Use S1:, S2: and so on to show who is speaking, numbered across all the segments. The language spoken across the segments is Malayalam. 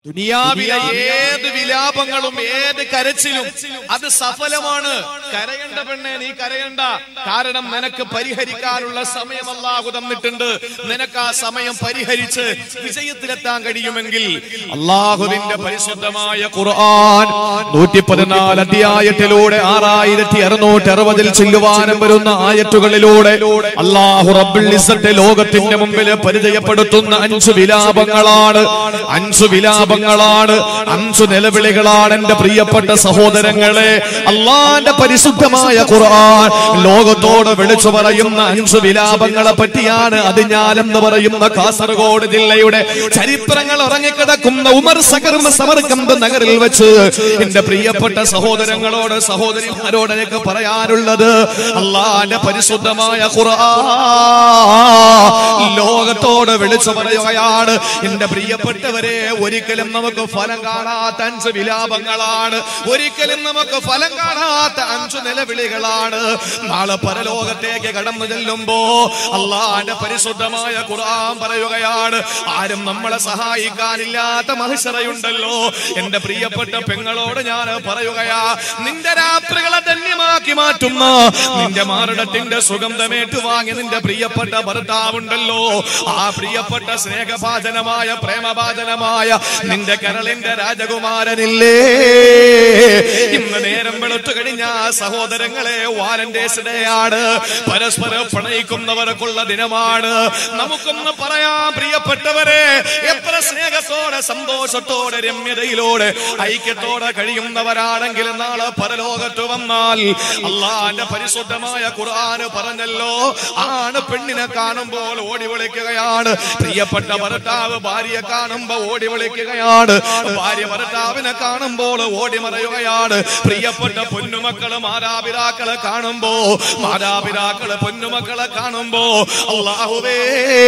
S1: ദുനിയാവിലെ ഏത് വിലാപങ്ങളും ഏത് കരച്ചിലും അത് സഫലമാണ് കരയണ്ട പെണ്ണെ നീ കരയണ്ട കാരണം നിനക്ക് പരിഹരിക്കാനുള്ള സമയം അല്ലാഹു തന്നിട്ടുണ്ട് നിനക്ക് ആ സമയം പരിഹരിച്ച് വിജയത്തിലെത്താൻ കഴിയുമെങ്കിൽ അള്ളാഹുവിന്റെ പരിശുദ്ധമായ ഖുർആൻ നൂറ്റി പതിനാല് അധ്യായത്തിലൂടെ ആറായിരത്തി അറുന്നൂറ്റി അറുപതിൽ ചെല്ലുവാനും വരുന്ന ആയത്തുകളിലൂടെ അള്ളാഹു റബ്ബുൽ ഇസ്സത്തെ ലോകത്തിന്റെ മുമ്പിൽ പരിചയപ്പെടുത്തുന്ന അഞ്ചു വിലാപങ്ങളാണ് അഞ്ചു വിലാപങ്ങളാണ് അഞ്ചു നിലവിളികളാണ് എന്റെ പ്രിയപ്പെട്ട സഹോദരങ്ങളെ അള്ളാന്റെ പരിശുദ്ധമായ ഖുർആൻ ലോകത്തോട് വിളിച്ചു പറയുന്ന അഞ്ചു വിലാപങ്ങളെ പറ്റിയാണ് അത് ഞാനെന്ന് പറയുന്ന കാസർഗോഡ് ജില്ലയുടെ ചരിത്രങ്ങൾ ഉറങ്ങിക്കിടക്കുന്ന ഉമർ സകർമ്മ സമർക്കന്ത് നഗറിൽ വെച്ച് എന്റെ പ്രിയപ്പെട്ട സഹോദരങ്ങളോട് സഹോദരിമാരോട് എനിക്ക് പറയാനുള്ളത് അള്ളാന്റെ പരിശുദ്ധമായ ഖുർആൻ ലോകത്തോട് വിളിച്ചു പറയുകയാണ് എന്റെ പ്രിയപ്പെട്ടവരെ ഒരിക്കലും നമുക്ക് ഫലം കാണാത്ത അഞ്ച് വിലാപങ്ങളാണ് ഒരിക്കലും നമുക്ക് ഫലം കാണാത്ത അഞ്ചു നിലവിളികളാണ് നാളെ പരലോകത്തേക്ക് കടന്നു ചെല്ലുമ്പോ അള്ളാന്റെ പരിശുദ്ധമായ ഖുർആൻ പറയുകയാണ് ആരും നമ്മളെ സഹായിക്കാനില്ലാത്ത മഹിഷറയുണ്ടല്ലോ എന്റെ പ്രിയപ്പെട്ട പെങ്ങളോട് ഞാൻ പറയുകയാ നിന്റെ രാത്രികളെ ധന്യമാക്കി മാറ്റുന്ന നിന്റെ മാറിടത്തിന്റെ സുഗന്ധമേറ്റു വാങ്ങി നിന്റെ പ്രിയപ്പെട്ട ഭർത്താവുണ്ടല്ലോ ആ പ്രിയപ്പെട്ട സ്നേഹഭാചനമായ പ്രേമഭാചനമായ നിന്റെ കരളിന്റെ രാജകുമാരനില്ലേ ഇന്ന് നേരം വെളുത്തു കഴിഞ്ഞ സഹോദരങ്ങളെ വാലന്റേഴ്സ് ഡേ ആണ് പരസ്പരം പ്രണയിക്കുന്നവർക്കുള്ള ദിനമാണ് നമുക്കൊന്ന് പറയാം പ്രിയപ്പെട്ടവരെ എത്ര സ്നേഹത്തോടെ സന്തോഷത്തോടെ രമ്യതയിലൂടെ ഐക്യത്തോടെ കഴിയുന്നവരാണെങ്കിൽ നാളെ പരലോകത്ത് വന്നാൽ അള്ളാന്റെ പരിശുദ്ധമായ ഖുർആന് പറഞ്ഞല്ലോ ആണ് പെണ്ണിനെ കാണുമ്പോൾ ഓടി വിളിക്കുകയാണ് പ്രിയപ്പെട്ട ഭർത്താവ് ഭാര്യയെ കാണുമ്പോ ഓടി വിളിക്കുകയാണ് ഭാര്യ ഭർത്താവിനെ കാണുമ്പോൾ ഓടി മറയുകയാണ് പ്രിയപ്പെട്ട പൊന്നുമക്കള് മാതാപിതാക്കളെ കാണുമ്പോ മാതാപിതാക്കള് പൊന്നുമക്കളെ കാണുമ്പോ അള്ളാഹുവേ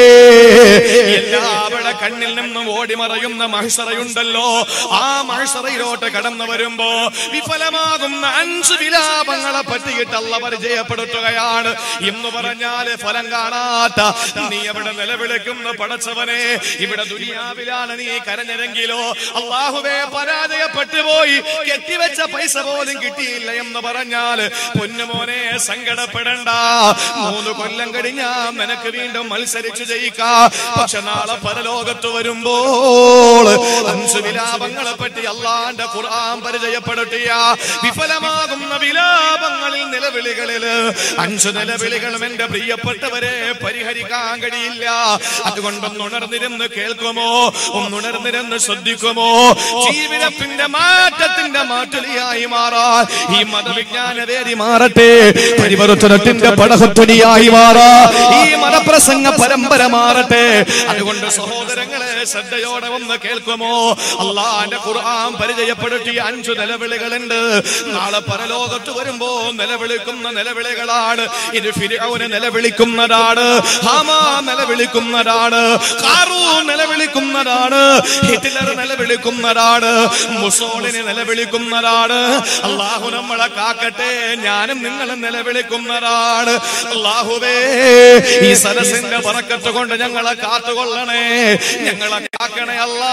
S1: എല്ലാവരുടെ കണ്ണിൽ നിന്നും ഓടി മറയുന്ന മഹിഷറയുണ്ടല്ലോ ആ മഹിഷറയിലോട്ട് കടന്നു വരുമ്പോ വിഫലമാകുന്ന അഞ്ച് വിലാപങ്ങളെ പറ്റിയിട്ട് അല്ല പരിചയപ്പെടുത്തുകയാണ് എന്ന് പറഞ്ഞാല് ഫലം കാണാത്ത നീ എവിടെ നിലവിളിക്കുന്ന പടച്ചവനെ ഇവിടെ ദുനിയാവിലാണ് നീ കരഞ്ഞെങ്കിലോ അള്ളാഹുവേ പരാജയപ്പെട്ടു പോയി കെട്ടിവെച്ച പൈസ പോലും കിട്ടിയില്ല എന്ന് പറഞ്ഞാൽ പൊന്നുമോനെ സങ്കടപ്പെടണ്ട മൂന്ന് കൊല്ലം കഴിഞ്ഞാൽ നിനക്ക് വീണ്ടും മത്സരിച്ചു ജയിക്കാം പക്ഷെ നാളെ പരലോകത്ത് വരുമ്പോൾ അഞ്ച് വിലാപങ്ങളെ പറ്റി അള്ളാന്റെ ഖുർആൻ പരിചയപ്പെടുത്തിയ വിഫലമാകുന്ന വിലാപങ്ങളിൽ നിലവിളികളില് അഞ്ച് നിലവിളികളും എന്റെ പ്രിയപ്പെട്ടവരെ പരിഹരിക്കാൻ കഴിയില്ല അതുകൊണ്ടൊന്ന് ഉണർന്നിരുന്ന് കേൾക്കുമോ ഒന്നുണർന്നിരുന്ന് ശ്രദ്ധിക്കുമോ ജീവിതത്തിന്റെ മാറ്റത്തിന്റെ മാറ്റലിയായി മാറാൻ ഈ മതവിജ്ഞാന വേദി മാറട്ടെ പരിവർത്തനത്തിന്റെ പടഹത്വനിയായി മാറാ ഈ മതപ്രസംഗ പരമ്പര മാറട്ടെ അതുകൊണ്ട് സഹോദരങ്ങളെ ശ്രദ്ധയോടെ ഒന്ന് കേൾക്കുമോ അള്ളാന്റെ ഖുർആൻ പരിചയപ്പെടുത്തിയ അഞ്ചു നിലവിളികളുണ്ട് നാളെ പരലോകത്ത് വരുമ്പോ നിലവിളിക്കുന്ന നിലവിളികളാണ് ഇത് ഫിരൗന് നിലവിളിക്കുന്നതാണ് ഹാമാ നിലവിളിക്കുന്നതാണ് കാറൂ നിലവിളിക്കുന്നതാണ് ഹിറ്റ്ലർ നിലവിളിക്കുന്നതാണ് മുസോളിനി നിലവിളിക്കുന്നതാണ് അള്ളാഹു നമ്മളെ കാക്കട്ടെ ഞാനും നിങ്ങളും നിലവിളിക്കുന്നതാണ് അള്ളാഹുവേ ഈ സരസിന്റെ പറക്കത്ത് കൊണ്ട് ഞങ്ങളെ കാത്തുകൊള്ളണേ ഞങ്ങളെ കാക്കണേ അല്ലാ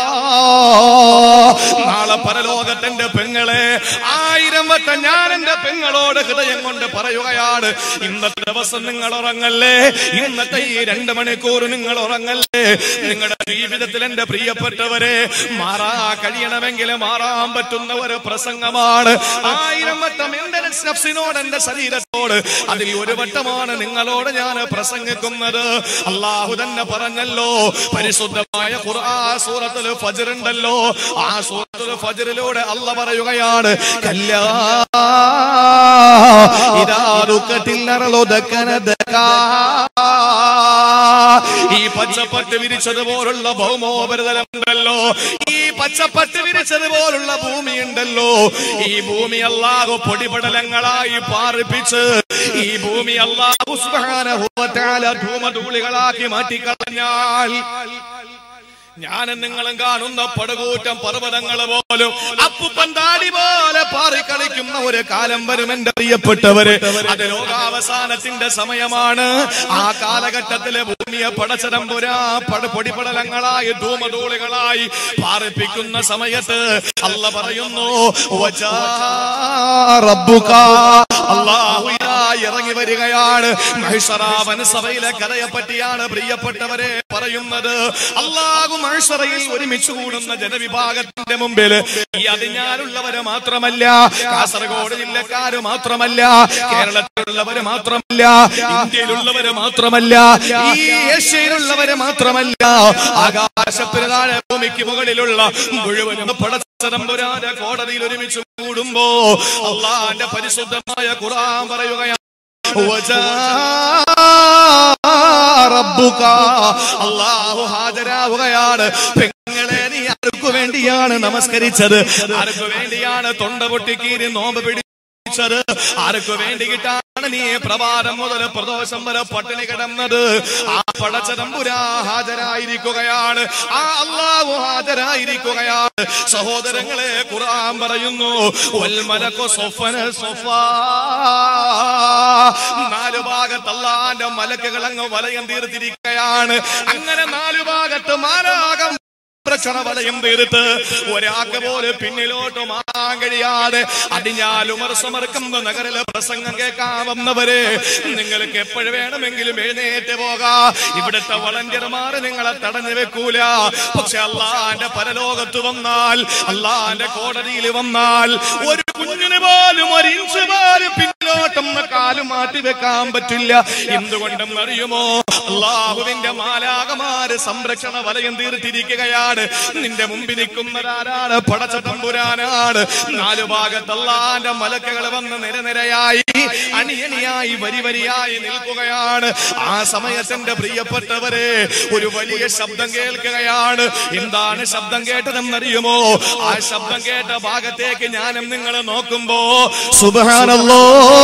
S1: നാളെ പരലോകത്തിന്റെ പെങ്ങളെ ആയിരം വട്ടം ഞാൻ എന്റെ പെങ്ങളോട് ഹൃദയം കൊണ്ട് പറയുകയാണ് ഇന്നത്തെ ദിവസം നിങ്ങൾ ഉറങ്ങല്ലേ ഇന്നത്തെ ഈ രണ്ട് മണിക്കൂർ നിങ്ങൾ ഉറങ്ങല്ലേ നിങ്ങളുടെ ജീവിതത്തിൽ എന്റെ പ്രിയപ്പെട്ടവരെ മാറാ കഴിയണമെങ്കിൽ മാറാൻ പറ്റുന്ന ഒരു പ്രസംഗമാണ് ആയിരം വട്ടം എന്റെ നഫ്സിനോട് എന്റെ ശരീരത്തോട് അതിൽ ഒരു വട്ടമാണ് നിങ്ങളോട് ഞാൻ പ്രസംഗിക്കുന്നത് അള്ളാഹു തന്നെ പറഞ്ഞല്ലോ പരിശുദ്ധമായ ഖുർആ സൂറത്തുൽ ഫജ്ർ ഉണ്ടല്ലോ ആ സൂറത്തുൽ ഫജ്റിലൂടെ അല്ല പറയുകയാണ് കല്ലാ ഇദാ ദുഃഖത്തിൽ നറലൊതക്കനദകാ ഈ പച്ചപ്പട്ട് വിരിച്ചതുപോലുള്ള ഭൗമോപരിതലമുണ്ടല്ലോ ഈ പച്ചപ്പട്ട് വിരിച്ചതുപോലുള്ള ഭൂമിയുണ്ടല്ലോ ഈ ഭൂമി അല്ലാഹു പൊടിപടലങ്ങളായി പാറിപ്പിച്ച് ഈ ഭൂമി അല്ലാഹു സുബ്ഹാനഹു വ തആല ധൂമധൂളികളാക്കി മാറ്റിക്കളഞ്ഞാൽ ഞാനും നിങ്ങളും കാണുന്ന പടുകൂറ്റം പർവ്വതങ്ങൾ പോലും അപ്പുപ്പൻ താടി പോലെ പാറിക്കളിക്കുന്ന ഒരു കാലം വരും എന്റെ പ്രിയപ്പെട്ടവര് അത് ലോകാവസാനത്തിന്റെ സമയമാണ് ആ കാലഘട്ടത്തിലെ ഭൂമിയെ പടച്ചതമ്പുരാ പട പൊടിപടലങ്ങളായി ധൂമധൂളികളായി പാറിപ്പിക്കുന്ന സമയത്ത് അല്ല പറയുന്നു "വജാ റബ്ബുക." അല്ലാഹു ഇതാ ഇറങ്ങി വരികയാണ് മഹിഷറാവൻ സഭയിലെ കഥയെ പറ്റിയാണ് പ്രിയപ്പെട്ടവരെ പറയുന്നത് അള്ളാഹു മഹിഷറയിൽ ഒരുമിച്ച് കൂടുന്ന ജനവിഭാഗത്തിന്റെ മുമ്പിൽ ഈ അതിഞ്ഞാലുള്ളവര് മാത്രമല്ല കാസർഗോഡ് ജില്ലക്കാര് മാത്രമല്ല കേരളത്തിലുള്ളവര് മാത്രമല്ല ഇന്ത്യയിലുള്ളവര് മാത്രമല്ല ഈ ഏഷ്യയിലുള്ളവര് മാത്രമല്ല ആകാശപ്പിരതാഴെ ഭൂമിക്ക് മുകളിലുള്ള മുഴുവനും പടച്ചതമ്പുരാന്റെ കോടതിയിൽ ഒരുമിച്ച് കൂടുമ്പോ അള്ളാന്റെ പരിശുദ്ധമായ ഖുർആൻ പറയുകയാണ് വജാ റബ്ബുക. അള്ളാഹു ഹാജരാവുകയാണ് പെങ്ങളെ നീ ആർക്കു വേണ്ടിയാണ് നമസ്കരിച്ചത് ആർക്കു വേണ്ടിയാണ് തൊണ്ട പൊട്ടിക്കീരി നോമ്പ് പിടിച്ചത് ആർക്കു വേണ്ടിയിട്ടാണ് നീ പ്രഭാതം മുതൽ പ്രദോഷം വരെ പട്ടിണി കിടന്നത് ആ പടച്ചതമ്പുരാ ഹാജരായിരിക്കുകയാണ് ആ അള്ളാഹു ഹാജരായിരിക്കുകയാണ് സഹോദരങ്ങളെ ഖുർആൻ പറയുന്നു വൽമലക്കു സൊഫന സൊഫാ നാലു ഭാഗത്ത് അള്ളാന്റെ മലക്കുകൾ അങ്ങ് വലയം തീർത്തിരിക്കുകയാണ് അങ്ങനെ നാലു ഭാഗത്ത് മാലാകം പ്രക്ഷണ വലയം തീർത്ത് ഒരാൾക്ക് പോലെ പിന്നിലോട്ട് മാറാൻ കഴിയാതെ അടിഞ്ഞാൽ ഉമർ സമർക്കുന്ന നഗരിലെ പ്രസംഗം കേൾക്കാൻ വന്നവരെ നിങ്ങൾക്ക് എപ്പോഴും വേണമെങ്കിലും എഴുന്നേറ്റ് പോകാം ഇവിടുത്തെ വളണ്ടിയർമാർ നിങ്ങളെ തടഞ്ഞു വെക്കൂല പക്ഷെ അള്ളാന്റെ പരലോകത്ത് വന്നാൽ അള്ളാന്റെ കോടതിയിൽ വന്നാൽ ഒരു കുഞ്ഞിന് പോലും ഒരു ഇഞ്ച് പോലും പിന്നിലോട്ടൊന്ന് കാല് മാറ്റി വെക്കാൻ പറ്റില്ല എന്തുകൊണ്ടെന്ന് അറിയുമോ അള്ളാഹുവിന്റെ മാലാകമാര് സംരക്ഷണ വലയം തീർത്തിരിക്കുകയാണ് നിന്റെ മുമ്പിൽ നിൽക്കുന്നതാരാണ് പടച്ച തമ്പുരാനാണ് നാലു ഭാഗത്ത് അള്ളാന്റെ മലക്കുകൾ വന്ന് നിരനിരയായി അണിയണിയായി വരി വരിയായി നിൽക്കുകയാണ് ആ സമയത്തിന്റെ പ്രിയപ്പെട്ടവരെ ഒരു വലിയ ശബ്ദം കേൾക്കുകയാണ് എന്താണ് ശബ്ദം കേട്ടതെന്നറിയുമോ ആ ശബ്ദം കേട്ട ഭാഗത്തേക്ക് ഞാനും നിങ്ങൾ നോക്കുമ്പോ സുബാനല്ലോ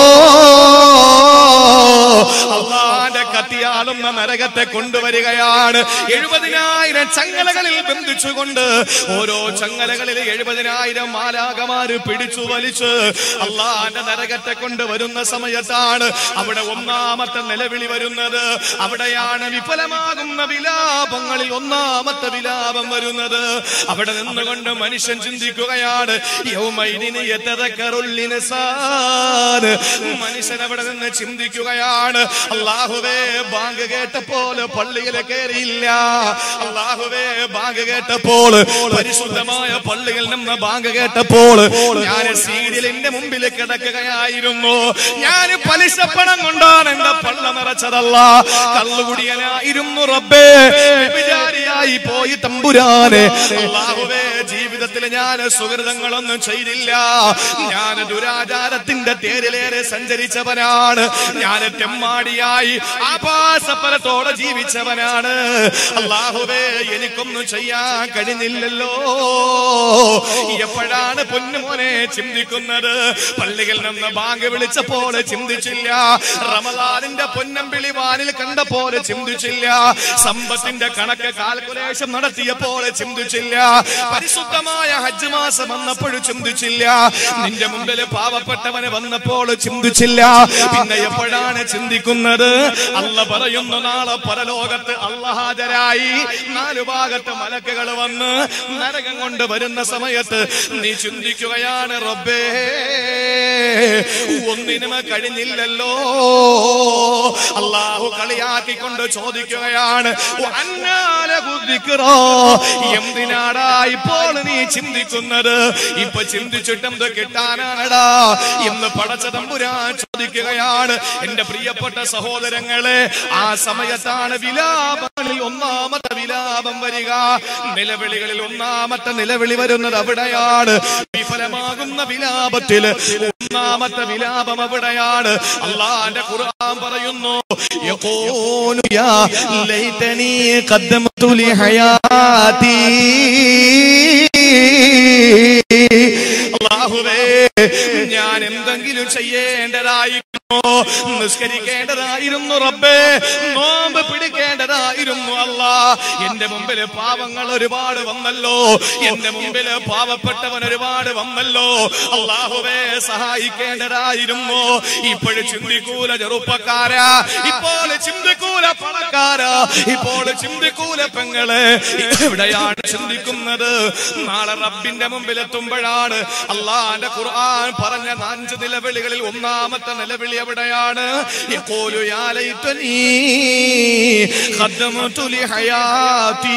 S1: അള്ളാന്റെ കത്തിയാളുന്ന നരകത്തെ കൊണ്ടുവരികയാണ് എഴുപതിനായിരം ചങ്ങലകളിൽ ബന്ധിച്ചുകൊണ്ട് ഓരോ ചങ്ങലകളിൽ എഴുപതിനായിരം മാലാകമാര് പിടിച്ചു വലിച്ച് അള്ളാന്റെ നരകത്തെ കൊണ്ടുവരുന്ന സമയത്താണ് അവിടെ ഒന്നാമത്തെ നിലവിളി വരുന്നത് അവിടെയാണ് വിഫലമാകുന്ന വിലാപങ്ങളിൽ ഒന്നാമത്തെ വിലാപം വരുന്നത് അവിടെ നിന്നുകൊണ്ട് മനുഷ്യൻ ചിന്തിക്കുകയാണ് യൗമൈദിന് യതദക്കറുല്ലിൻസാൻ. മനുഷ്യൻ അവിടെ നിന്ന് ചിന്തിക്കുകയാണ് അള്ളാഹുവേ ബാങ്ക് കേട്ടപ്പോൾ പള്ളിയിൽ കയറിയില്ല അള്ളാഹുവേ ബാങ്ക് കേട്ടപ്പോൾ പരിശുദ്ധമായ പള്ളിയിൽ നിന്ന് ബാങ്ക് കേട്ടപ്പോൾ ഞാൻ സീരിയലിന്റെ മുമ്പിൽ കിടക്കുകയായിരുന്നു ഞാൻ പലിശപ്പണം കൊണ്ടാണ് എന്റെ പള്ള നിറച്ചതല്ല കള്ളുകുടിയനായിരുന്നു റബ്ബേ വിചാരിയായി പോയി തമ്പുരാനെ അള്ളാഹുവേ ജീവിതത്തിൽ ഞാൻ സുഹൃതങ്ങളൊന്നും ചെയ്തില്ല ഞാൻ ദുരാചാരത്തിന്റെ തേരിലേറെ സഞ്ചരിച്ചവനാണ് ഞാൻ തെമ്മാടിയായി ആഭാസപ്പരത്തോടെ ജീവിച്ചവനാണ് അള്ളാഹുവേ എനിക്കൊന്നും ചെയ്യാൻ കഴിഞ്ഞില്ലല്ലോ എപ്പോഴാണ് പൊന്നുമോനെ ചിന്തിക്കുന്നത് പള്ളിയിൽ നിന്ന് ബാങ്ക് വിളിച്ചപ്പോൾ ചിന്തിച്ചില്ല റമദാനിന്റെ പൊന്നമ്പിളി വാനിൽ കണ്ടപ്പോൾ ചിന്തിച്ചില്ല സമ്പത്തിന്റെ കണക്ക് കാൽക്കുലേഷൻ നടത്തിയപ്പോൾ ചിന്തിച്ചില്ല പരിശുദ്ധമായ ഹജ്ജ് മാസം വന്നപ്പോഴും ചിന്തിച്ചില്ല നിന്റെ മുമ്പിൽ പാവപ്പെട്ടവന് വന്നപ്പോൾ ചിന്തിച്ചില്ല പിന്നെ എപ്പോഴാണ് ചിന്തിക്കുന്നത് അല്ല പറയുന്നു നാളെ പരലോകത്ത് അള്ളഹാജരായി നാലു ഭാഗത്ത് മലക്കുകൾ വന്ന് നരകം കൊണ്ട് വരുന്ന സമയത്ത് നീ ചിന്തിക്കുകയാണ് റബ്ബേ ഒന്നിനും കഴിഞ്ഞില്ലല്ലോ അള്ളാഹു കളിയാക്കിക്കൊണ്ട് ചോദിക്കുകയാണ് അന്നാല കുതിക്കറോ എന്തിനാടാ ഇപ്പോൾ നീ ചിന്തിക്കുന്നത് ഇപ്പൊ ചിന്തിച്ചിട്ട് എന്ത് കിട്ടാനാടാ എന്ന് പടച്ച തമ്പുരാൻ ചോദിക്കുകയാണ് എന്റെ പ്രിയപ്പെട്ട സഹോദരങ്ങളെ ആ സമയത്താണ് വിലാപങ്ങളിൽ ഒന്നാമത്തെ വിലാപം വരിക നിലവിളികളിൽ ഒന്നാമത്തെ നിലവിളി വരുന്നത് അവിടെയാണ് വിഫലമാകുന്ന വിലാപത്തിൽ ഒന്നാമത്തെ വിലാപം അവിടെയാണ് അള്ളാന്റെ ഖുർആൻ പറയുന്നു യഖൂലു യാ ലൈതനി ഖദ്ദമതു ലിഹയാതി അള്ളാഹുവേ ഞാൻ എന്തെങ്കിലും ചെയ്യേണ്ടതായി നിസ്കരിക്കേണ്ടതായിരുന്നു റബ്ബേ നോമ്പ് പിടിക്കേണ്ടതായിരുന്നു അല്ല എന്റെ മുമ്പില് പാവങ്ങൾ ഒരുപാട് വന്നല്ലോ എന്റെ മുമ്പില് പാവപ്പെട്ടവൻ ഒരുപാട് വന്നല്ലോ അള്ളാഹുവേ സഹായിക്കേണ്ടതായിരുന്നു ഇപ്പോഴും ചിന്തിക്കൂല ചെറുപ്പക്കാരാ ഇപ്പോൾ ചിന്തിക്കൂല പണക്കാരാ ഇപ്പോൾ ചിന്തിക്കൂല പെങ്ങള് എവിടെയാണ് ചിന്തിക്കുന്നത് നാളെ റബ്ബിന്റെ മുമ്പിൽ എത്തുമ്പോഴാണ് അള്ളാന്റെ ഖുർആൻ പറഞ്ഞ അഞ്ച് നിലവിളികളിൽ ഒന്നാമത്തെ നിലവിളി എവിടെയാണ് യഖൂലു യാ ലൈതനീ ഖദ്ദമതു ലിഹയാതി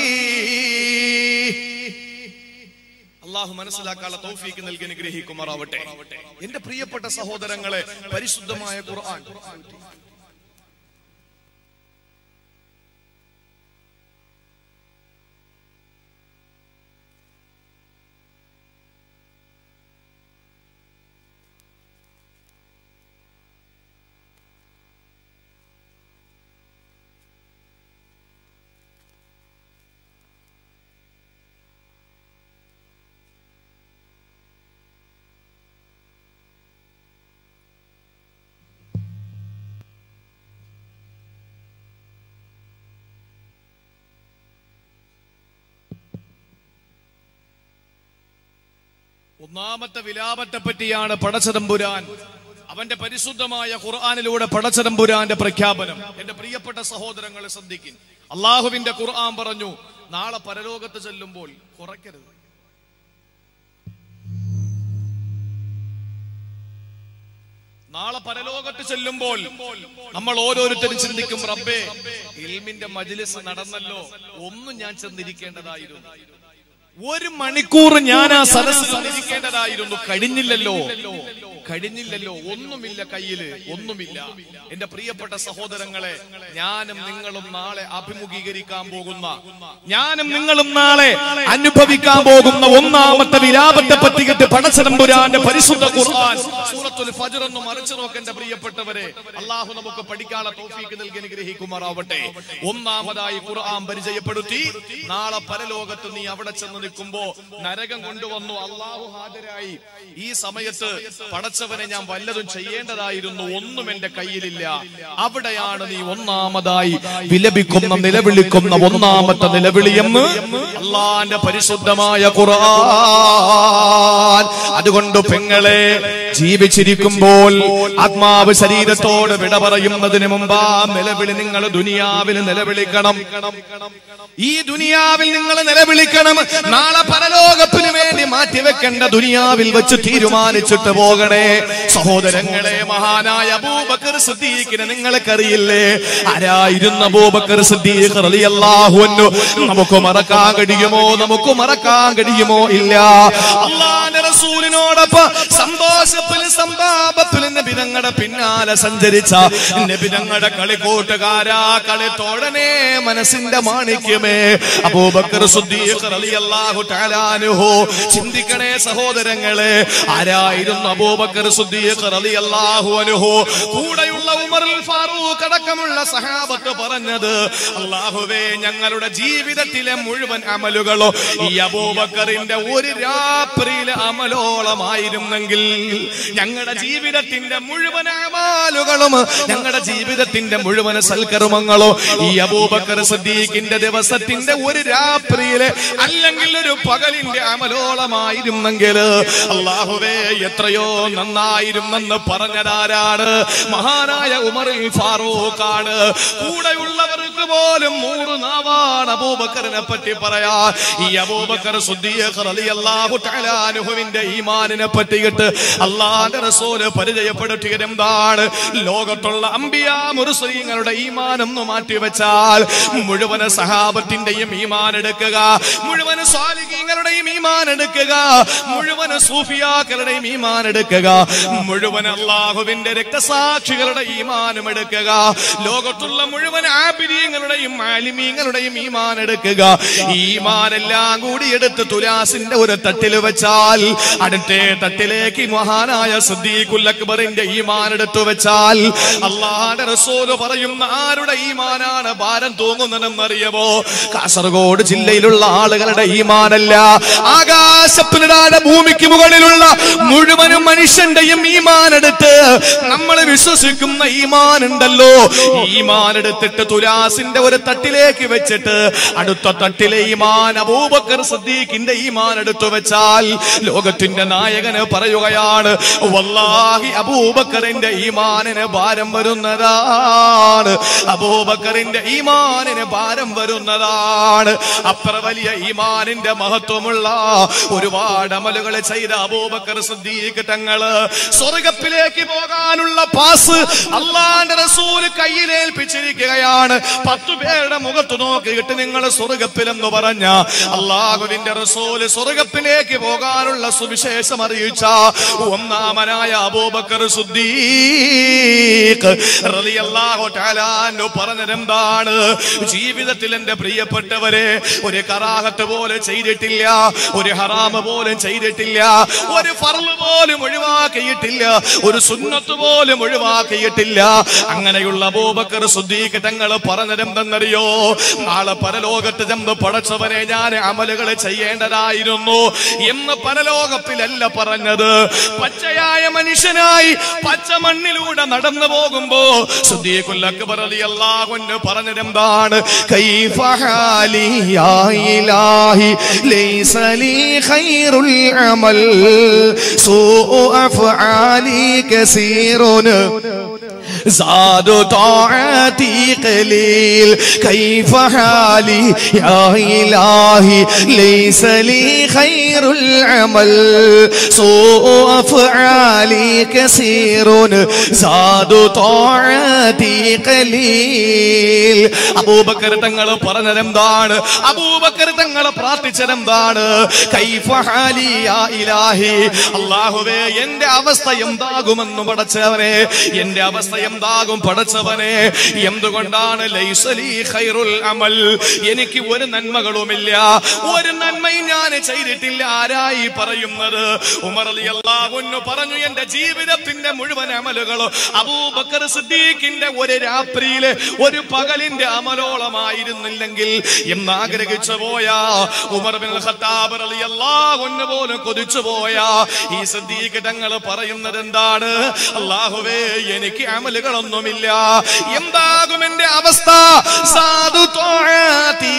S1: അള്ളാഹു മനസ്സിലാക്കാനുള്ള തൗഫീക്ക് നൽകി അനുഗ്രഹിക്കുമാറാവട്ടെ എന്റെ പ്രിയപ്പെട്ട സഹോദരങ്ങളെ പരിശുദ്ധമായ ഖുർആൻ ഒന്നാമത്തെ വിലാപത്തെ പറ്റിയാണ് പടച്ചതമ്പുരാൻ അവന്റെ പരിശുദ്ധമായ ഖുർആാനിലൂടെ പടച്ചതമ്പുരാന്റെ പ്രഖ്യാപനം എന്റെ പ്രിയപ്പെട്ട സഹോദരങ്ങളെ ശ്രദ്ധിക്കും അള്ളാഹുവിന്റെ ഖുർആൻ പറഞ്ഞു നാളെ പരലോകത്ത് ചെല്ലുമ്പോൾ കുറയ്ക്കരുത് നാളെ പരലോകത്ത് ചെല്ലുമ്പോൾ നമ്മൾ ഓരോരുത്തരും ചിന്തിക്കും റബ്ബേ ഇൽമിന്റെ മജ്ലിസ് നടന്നല്ലോ ഒന്നും ഞാൻ ചെന്നിരിക്കേണ്ടതായിരുന്നു ഒരു മണിക്കൂർ ഞാൻ ആ സദസ് ചെന്നിരിക്കേണ്ടതായിരുന്നു കഴിഞ്ഞില്ലല്ലോ കഴിഞ്ഞില്ലല്ലോ ഒന്നുമില്ല കയ്യില് ഒന്നുമില്ല എന്റെ പ്രിയപ്പെട്ട സഹോദരങ്ങളെ ഞാനും നിങ്ങളും നാളെ അഭിമുഖീകരിക്കാൻ പോകുന്ന ഞാനും നിങ്ങളും നാളെ അനുഭവിക്കാൻ പോകുന്ന ഒന്നാമത്തെ വിലാപത്തെ പറ്റിയിട്ട് പടച്ചതമ്പുരാന്റെ പരിശുദ്ധ ഖുർആൻ സൂറത്തുൽ ഫജ്ർ എന്ന് മറിച്ചു നോക്കേണ്ട പ്രിയപ്പെട്ടവരെ അള്ളാഹു നമുക്ക് പഠിക്കാനുള്ള തോഫീക്ക് നൽകി അനുഗ്രഹിക്കുമാറാവട്ടെ ഒന്നാമതായി ഖുർആൻ പരിചയപ്പെടുത്തി നാളെ പരലോകത്ത് നീ അവിടെ ചെന്ന് നിൽക്കുമ്പോ നരകം കൊണ്ടുവന്നു അള്ളാഹു ഹാജരായി ഈ സമയത്ത് പടച്ചവനെ ഞാൻ വല്ലതും ചെയ്യേണ്ടതായിരുന്നു ഒന്നും എന്റെ കയ്യിലില്ല അവിടെയാണ് നീ ഒന്നാമതായി വിലപിക്കുന്ന നിലവിളിക്കുന്ന ഒന്നാമത്തെ നിലവിളിയെന്ന് അള്ളാന്റെ പരിശുദ്ധമായ ഖുർആൻ അതുകൊണ്ട് പെങ്ങളെ ജീവിച്ചിരിക്കുമ്പോൾ ആത്മാവ് ശരീരത്തോട് വിട പറയുന്നതിന് മുമ്പ് ആ നിലവിളി നിങ്ങൾ ദുനിയാവിൽ നിലവിളിക്കണം ഈ ദുനിയാവിൽ നിങ്ങൾ നിലവിളിക്കണം നാളെ പരലോകത്തിന് വേണ്ടി മാറ്റിവെക്കേണ്ട ദുനിയാവിൽ വെച്ച് തീരുമാനിച്ചിട്ട് പോകണേ സഹോദരങ്ങളെ മഹാനായ അബൂബക്കർ സിദ്ദീഖിനെ നിങ്ങൾക്കറിയില്ലേ ആരായിരുന്ന അബൂബക്കർ സിദ്ദീഖ് റളിയല്ലാഹു അൻഹു നമുക്ക് മറക്കാൻ കഴിയുമോ നമുക്ക് മറക്കാൻ കഴിയുമോ ഇല്ല അള്ളാന്റെ റസൂലിനോടൊപ്പം സന്തോഷത്തിലും സമ്പാപത്തിലും നബിതങ്ങളുടെ പിന്നാലെ സഞ്ചരിച്ച നബിതങ്ങളുടെ കളിക്കൂട്ടുകാരാ കളിത്തോടനെ മനസ്സിന്റെ മാണിക്യമേ അബൂബക്കർ സിദ്ദീഖ് റളിയല്ലാഹു തആല അൻഹു ചിന്തിക്കണേ സഹോദരങ്ങളെ ആരായിരുന്നു അബൂബക്കർ സിദ്ദീഖ് റളിയല്ലാഹു അൻഹു കൂടെയുള്ള ഉമറുൽ ഫാറൂഖ് അടക്കമുള്ള സഹാബത്ത് പറഞ്ഞത് അള്ളാഹുവേ ഞങ്ങളുടെ ജീവിതത്തിലെ മുഴുവൻ അമലുകളോ ഈ അബൂബക്കറിന്റെ ഒരു രാത്രിയിലെ അമലോളമായിരുന്നെങ്കിൽ ഞങ്ങളുടെ ജീവിതത്തിന്റെ മുഴുവൻ അമാലുകളും ഞങ്ങളുടെ ജീവിതത്തിന്റെ മുഴുവൻ സൽക്കർമ്മങ്ങളോ ഈ അബൂബക്കർ സദ്ദീഖിന്റെ ദിവസത്തിന്റെ ഒരു രാത്രിയിലെ അല്ലെങ്കിൽ ഒരു പകലിന്റെ അമലോളമായിരുന്നെങ്കിൽ അള്ളാഹുവേ എത്രയോ നന്നായിരുന്നെന്ന് പറഞ്ഞതാരാണ് മഹാനായ ഉമറിൽ ഫാറൂഖാണ് കൂടെയുള്ളവർക്ക് പോലും നൂറ് നാവാണ് അബൂബക്കറിനെ പറ്റി പറയാ ഈ അബൂബക്കർ സുദ്ദീഖ് റളിയല്ലാഹു തആല അൻഹുവിന്റെ ഈമാനിനെ പറ്റിയിട്ട് അള്ളാഹുവിന്റെ റസൂല് പരിചയപ്പെടുത്തിയത് എന്താണ് ലോകത്തുള്ള അമ്പിയ മുർസലീങ്ങളുടെ ഈമാൻ ഒന്ന് മാറ്റിവെച്ചാൽ മുഴുവൻ സഹാബത്തിന്റെയും ഈമാൻ എടുക്കുക മുഴുവൻ സ്വാലിഹീങ്ങളുടെയും ഈമാൻ എടുക്കുക മുഴുവൻ സൂഫിയാക്കളുടെയും ഈമാൻ എടുക്കുക മുഴുവൻ അള്ളാഹുവിന്റെ രക്തസാക്ഷികളുടെ ഈമാനും എടുക്കുക ലോകത്തുള്ള മുഴുവൻ ആബിരീങ്ങളുടെയും ആലിമീങ്ങളുടെയും ഈമാൻ എടുക്കുക ഈമാൻ എല്ലാം കൂടി എടുത്ത് തുലാസിന്റെ ഒരു തട്ടിൽ വെച്ചാൽ അടുത്തേ തട്ടിലേക്ക് മഹാനായ സിദ്ദീഖുൽ അക്ബറിന്റെ ഈമാൻ എടുത്തു വെച്ചാൽ അള്ളാഹുടെ റസൂല് പറയുന്ന ആരുടെ ഈമാനാണ് ഭാരം തൂങ്ങുന്നതെന്നറിയമോ കാസർഗോഡ് ജില്ലയിലുള്ള ആളുകളുടെ ഈമാനല്ല ആകാശപ്പിനിടാതെ ഭൂമിക്ക് മുകളിലുള്ള മുഴുവനും മനുഷ്യന്റെയും ഈമാൻ എടുത്ത് നമ്മൾ വിശ്വസിക്കുന്ന ഈമാൻ ഉണ്ടല്ലോ ഈമാൻ എടുത്തിട്ട് തുലാസിന്റെ ഒരു തട്ടിലേക്ക് വെച്ചിട്ട് അടുത്ത തട്ടിലെ ഈമാൻ അബൂബക്കർ സദ്ദീഖിന്റെ ഈമാൻ എടുത്തു വെച്ചാൽ ലോകത്തിന്റെ നായകന് പറയുകയാണ് വല്ലാഹി അബൂബക്കറിന്റെ ഈമാനിന് ഭാരം വരുന്നതാണ് അബൂബക്കറിന്റെ ഈമാനിന് ഭാരം വരുന്നതാണ് അത്ര വലിയ ഈമാനിന്റെ മഹത്വമുള്ള ഒരുപാട് അമലുകൾ ചെയ്ത അബൂബക്കർ സിദ്ദീഖ് തങ്ങള് സ്വർഗത്തിലേക്ക് പോകാനുള്ള പാസ് അള്ളാന്റെ റസൂല് കയ്യിലേൽപ്പിച്ചിരിക്കുകയാണ് പത്തു പേരുടെ മുഖത്ത് നോക്കിയിട്ട് നിങ്ങൾ സ്വർഗത്തിലെന്ന് പറഞ്ഞ അള്ളാഹുവിന്റെ റസൂല് സ്വർഗത്തിലേക്ക് പോകാനുള്ള സുവിശേഷം അറിയിച്ച ഒന്നാമനായ അബൂബക്കർ സുദ്ദീഖ് റളിയല്ലാഹു തആല അൻഹു പറഞ്ഞതെന്താണ് ജീവിതത്തിൽ എന്റെ പ്രിയപ്പെട്ടവരെ ഒരു കറാഹത്ത് പോലും ചെയ്തിട്ടില്ല ഒരു ഹറാമ് പോലും ചെയ്തിട്ടില്ല ഒരു ഫർള് പോലും ഒഴിവാക്കിയിട്ടില്ല ഒരു സുന്നത്ത് പോലും ഒഴിവാക്കിയിട്ടില്ല അങ്ങനെയുള്ള അബൂബക്കർ സുദ്ദീഖ് തങ്ങൾ പറഞ്ഞതെന്തെന്നറിയോ നാളെ പരലോകത്ത് ചെന്ന് പടച്ചവനെ ഞാൻ അമലുകൾ ചെയ്യേണ്ടതായിരുന്നു എന്ന് പരലോകത്തിലല്ല പറഞ്ഞത് പച്ചയായ മനുഷ്യനായി പച്ച മണ്ണിലൂടെ നടന്നു പോകുമ്പോ സുദ്ദീഖുൽ അക്ബർ റളിയല്ലാഹു അൻഹു പറഞ്ഞതെന്താണ് കൈഫ ഹാലി യാ ഇലാഹി ലൈസ ലീ ഖൈറുൽ അമൽ സൂഉ അഫ്ആലി കസീറുൻ زاد طاعتي قليل كيف حالي يا إلهي ليس لي خير العمل سوء أفعالي كثير زاد طاعتي قليل അബൂബക്കർ തങ്ങൾ പറഞ്ഞതെന്താണ് അബൂബക്കർ തങ്ങൾ പ്രാർത്ഥിച്ചതെന്താണ് കൈഫ ഹാലി യാ ഇലാഹി അല്ലാഹുവേ എന്റെ അവസ്ഥ എന്താകുമെന്ന് പടച്ചവനെ എന്റെ അവസ്ഥ എന്താകും പടച്ചവനെ എന്തുകൊണ്ടാണ് ലൈസലി ഖൈറുൽ അമൽ എനിക്ക് ഒരു നന്മകളുമില്ല ഒരു നന്മയും ഞാൻ ചെയ്തിട്ടില്ല ആരായി പറയുന്നത് ഉമർ റളിയല്ലാഹു അൻഹു പറഞ്ഞു എന്റെ ജീവിതത്തിന്റെ മുഴുവൻ അമലുകളും അബൂബക്കർ സിദ്ദീഖിന്റെ ഒരു രാത്രിയിലെ ഒരു പകലിന്റെ അമലോളമായിരുന്നില്ലെങ്കിൽ എന്ന് ആഗ്രഹിച്ചു പോയ ഉമർ ബിൻ ഖത്താബ് റളിയല്ലാഹു അൻഹു പോലും കൊതിച്ചു പോയ ഈ സിദ്ദീഖ് തങ്ങൾ പറയുന്നത് എന്താണ് അള്ളാഹുവേ എനിക്ക് അമലുകളൊന്നുമില്ല എന്താകും എന്റെ അവസ്ഥ സാധു തോഴാത്തി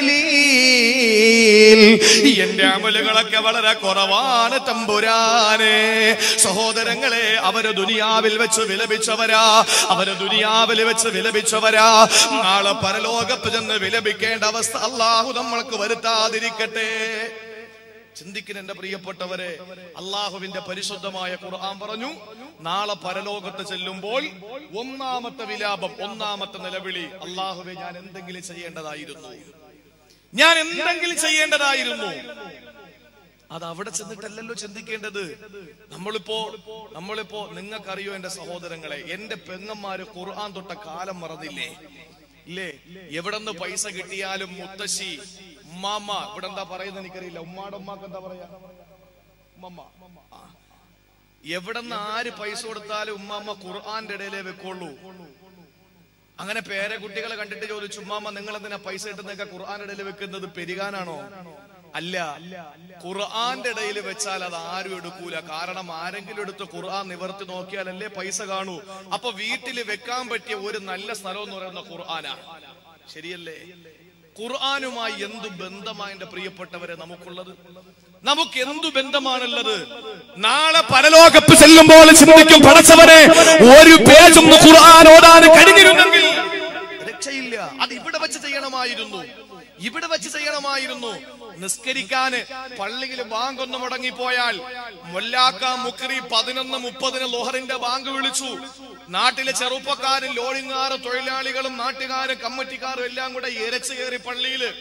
S1: ഖലീൽ. എന്റെ അമലുകളൊക്കെ വളരെ കുറവാണ് തമ്പുരാനെ സഹോദരങ്ങളെ അവര് ദുനിയാവിൽ വെച്ച് വിലപിച്ചവരാ അവര് ദുനിയാവിൽ വെച്ച് വിലപിച്ചവരാ നാളെ പരലോകത്ത് ചെന്ന് വിലപിക്കേണ്ട അവസ്ഥ അള്ളാഹു നമ്മൾക്ക് വരുത്താതിരിക്കട്ടെ ചിന്തിക്കുന്ന എന്റെ പ്രിയപ്പെട്ടവരെ അള്ളാഹുവിന്റെ പരിശുദ്ധമായ ഖുർആൻ പറഞ്ഞു നാളെ പരലോകത്ത് ചെല്ലുമ്പോൾ ഒന്നാമത്തെ വിലാപം ഒന്നാമത്തെ നിലവിളി അള്ളാഹുവെ ഞാൻ എന്തെങ്കിലും ചെയ്യേണ്ടതായിരുന്നു ഞാൻ എന്തെങ്കിലും ചെയ്യേണ്ടതായിരുന്നു അത് അവിടെ ചെന്നിട്ടല്ലല്ലോ ചിന്തിക്കേണ്ടത് നമ്മളിപ്പോ നമ്മളിപ്പോ നിങ്ങൾക്കറിയോ എന്റെ സഹോദരങ്ങളെ എന്റെ പെങ്ങന്മാര് ഖുർആൻ തൊട്ട കാലം മറന്നില്ലേ ഇല്ലേ എവിടെന്ന് പൈസ കിട്ടിയാലും മുത്തശ്ശി ഉമ്മാമ്മ ഇവിടെ എന്താ പറയുന്നത് എനിക്കറിയില്ല ഉമ്മാടെ ഉമ്മാക്ക് എന്താ പറയാ ഉമ്മമ്മ ആ. എവിടെന്ന് ആര് പൈസ കൊടുത്താലും ഉമ്മാമ്മ ഖുർആന്റെ ഇടയിലേ വെക്കുള്ളൂ അങ്ങനെ പേരെ കുട്ടികളെ കണ്ടിട്ട് ചോദിച്ചു ഉമ്മാമ്മ നിങ്ങൾ എന്തിനാ പൈസ കിട്ടുന്നൊക്കെ ഖുർആന്റെ ഇടയിൽ വെക്കുന്നത് പെരുകാനാണോ അല്ല ഖുർആന്റെ ഇടയിൽ വെച്ചാൽ അത് ആരും എടുക്കൂല കാരണം ആരെങ്കിലും എടുത്ത് ഖുർആൻ നിവർത്തി നോക്കിയാലല്ലേ പൈസ കാണൂ അപ്പൊ വീട്ടിൽ വെക്കാൻ പറ്റിയ ഒരു നല്ല സ്ഥലം എന്ന് പറയുന്ന ഖുർആനാണ് ശരിയല്ലേ ഖുർആനുമായി എന്തു ബന്ധമാണ് എന്റെ പ്രിയപ്പെട്ടവരെ നമുക്കുള്ളത് നമുക്ക് എന്തു ബന്ധമാണുള്ളത് നാളെ പരലോകത്ത് ചെല്ലുമ്പോൾ ചിന്തിക്കും പടച്ചവനെ ഒരു പേജും ഖുർആൻ ഓടാൻ കഴിഞ്ഞിരുന്നെങ്കിൽ രക്ഷയില്ല അത് ഇവിടെ വെച്ച് ചെയ്യണമായിരുന്നു ഇവിടെ വെച്ച് ചെയ്യണമായിരുന്നു നിസ്കരിക്കാന് പള്ളിയിൽ ബാങ്ക് ഒന്ന് മുടങ്ങിപ്പോയാൽ മൊല്ലാക്ക മുക്രി പതിനൊന്ന് മുപ്പതിന് ലോഹറിന്റെ ബാങ്ക് വിളിച്ചു നാട്ടിലെ ചെറുപ്പക്കാരും ലോളിങ്ങാറ് തൊഴിലാളികളും നാട്ടുകാരും കമ്മറ്റിക്കാരും എല്ലാം കൂടെ ഇരച്ചു കയറി പള്ളിയില്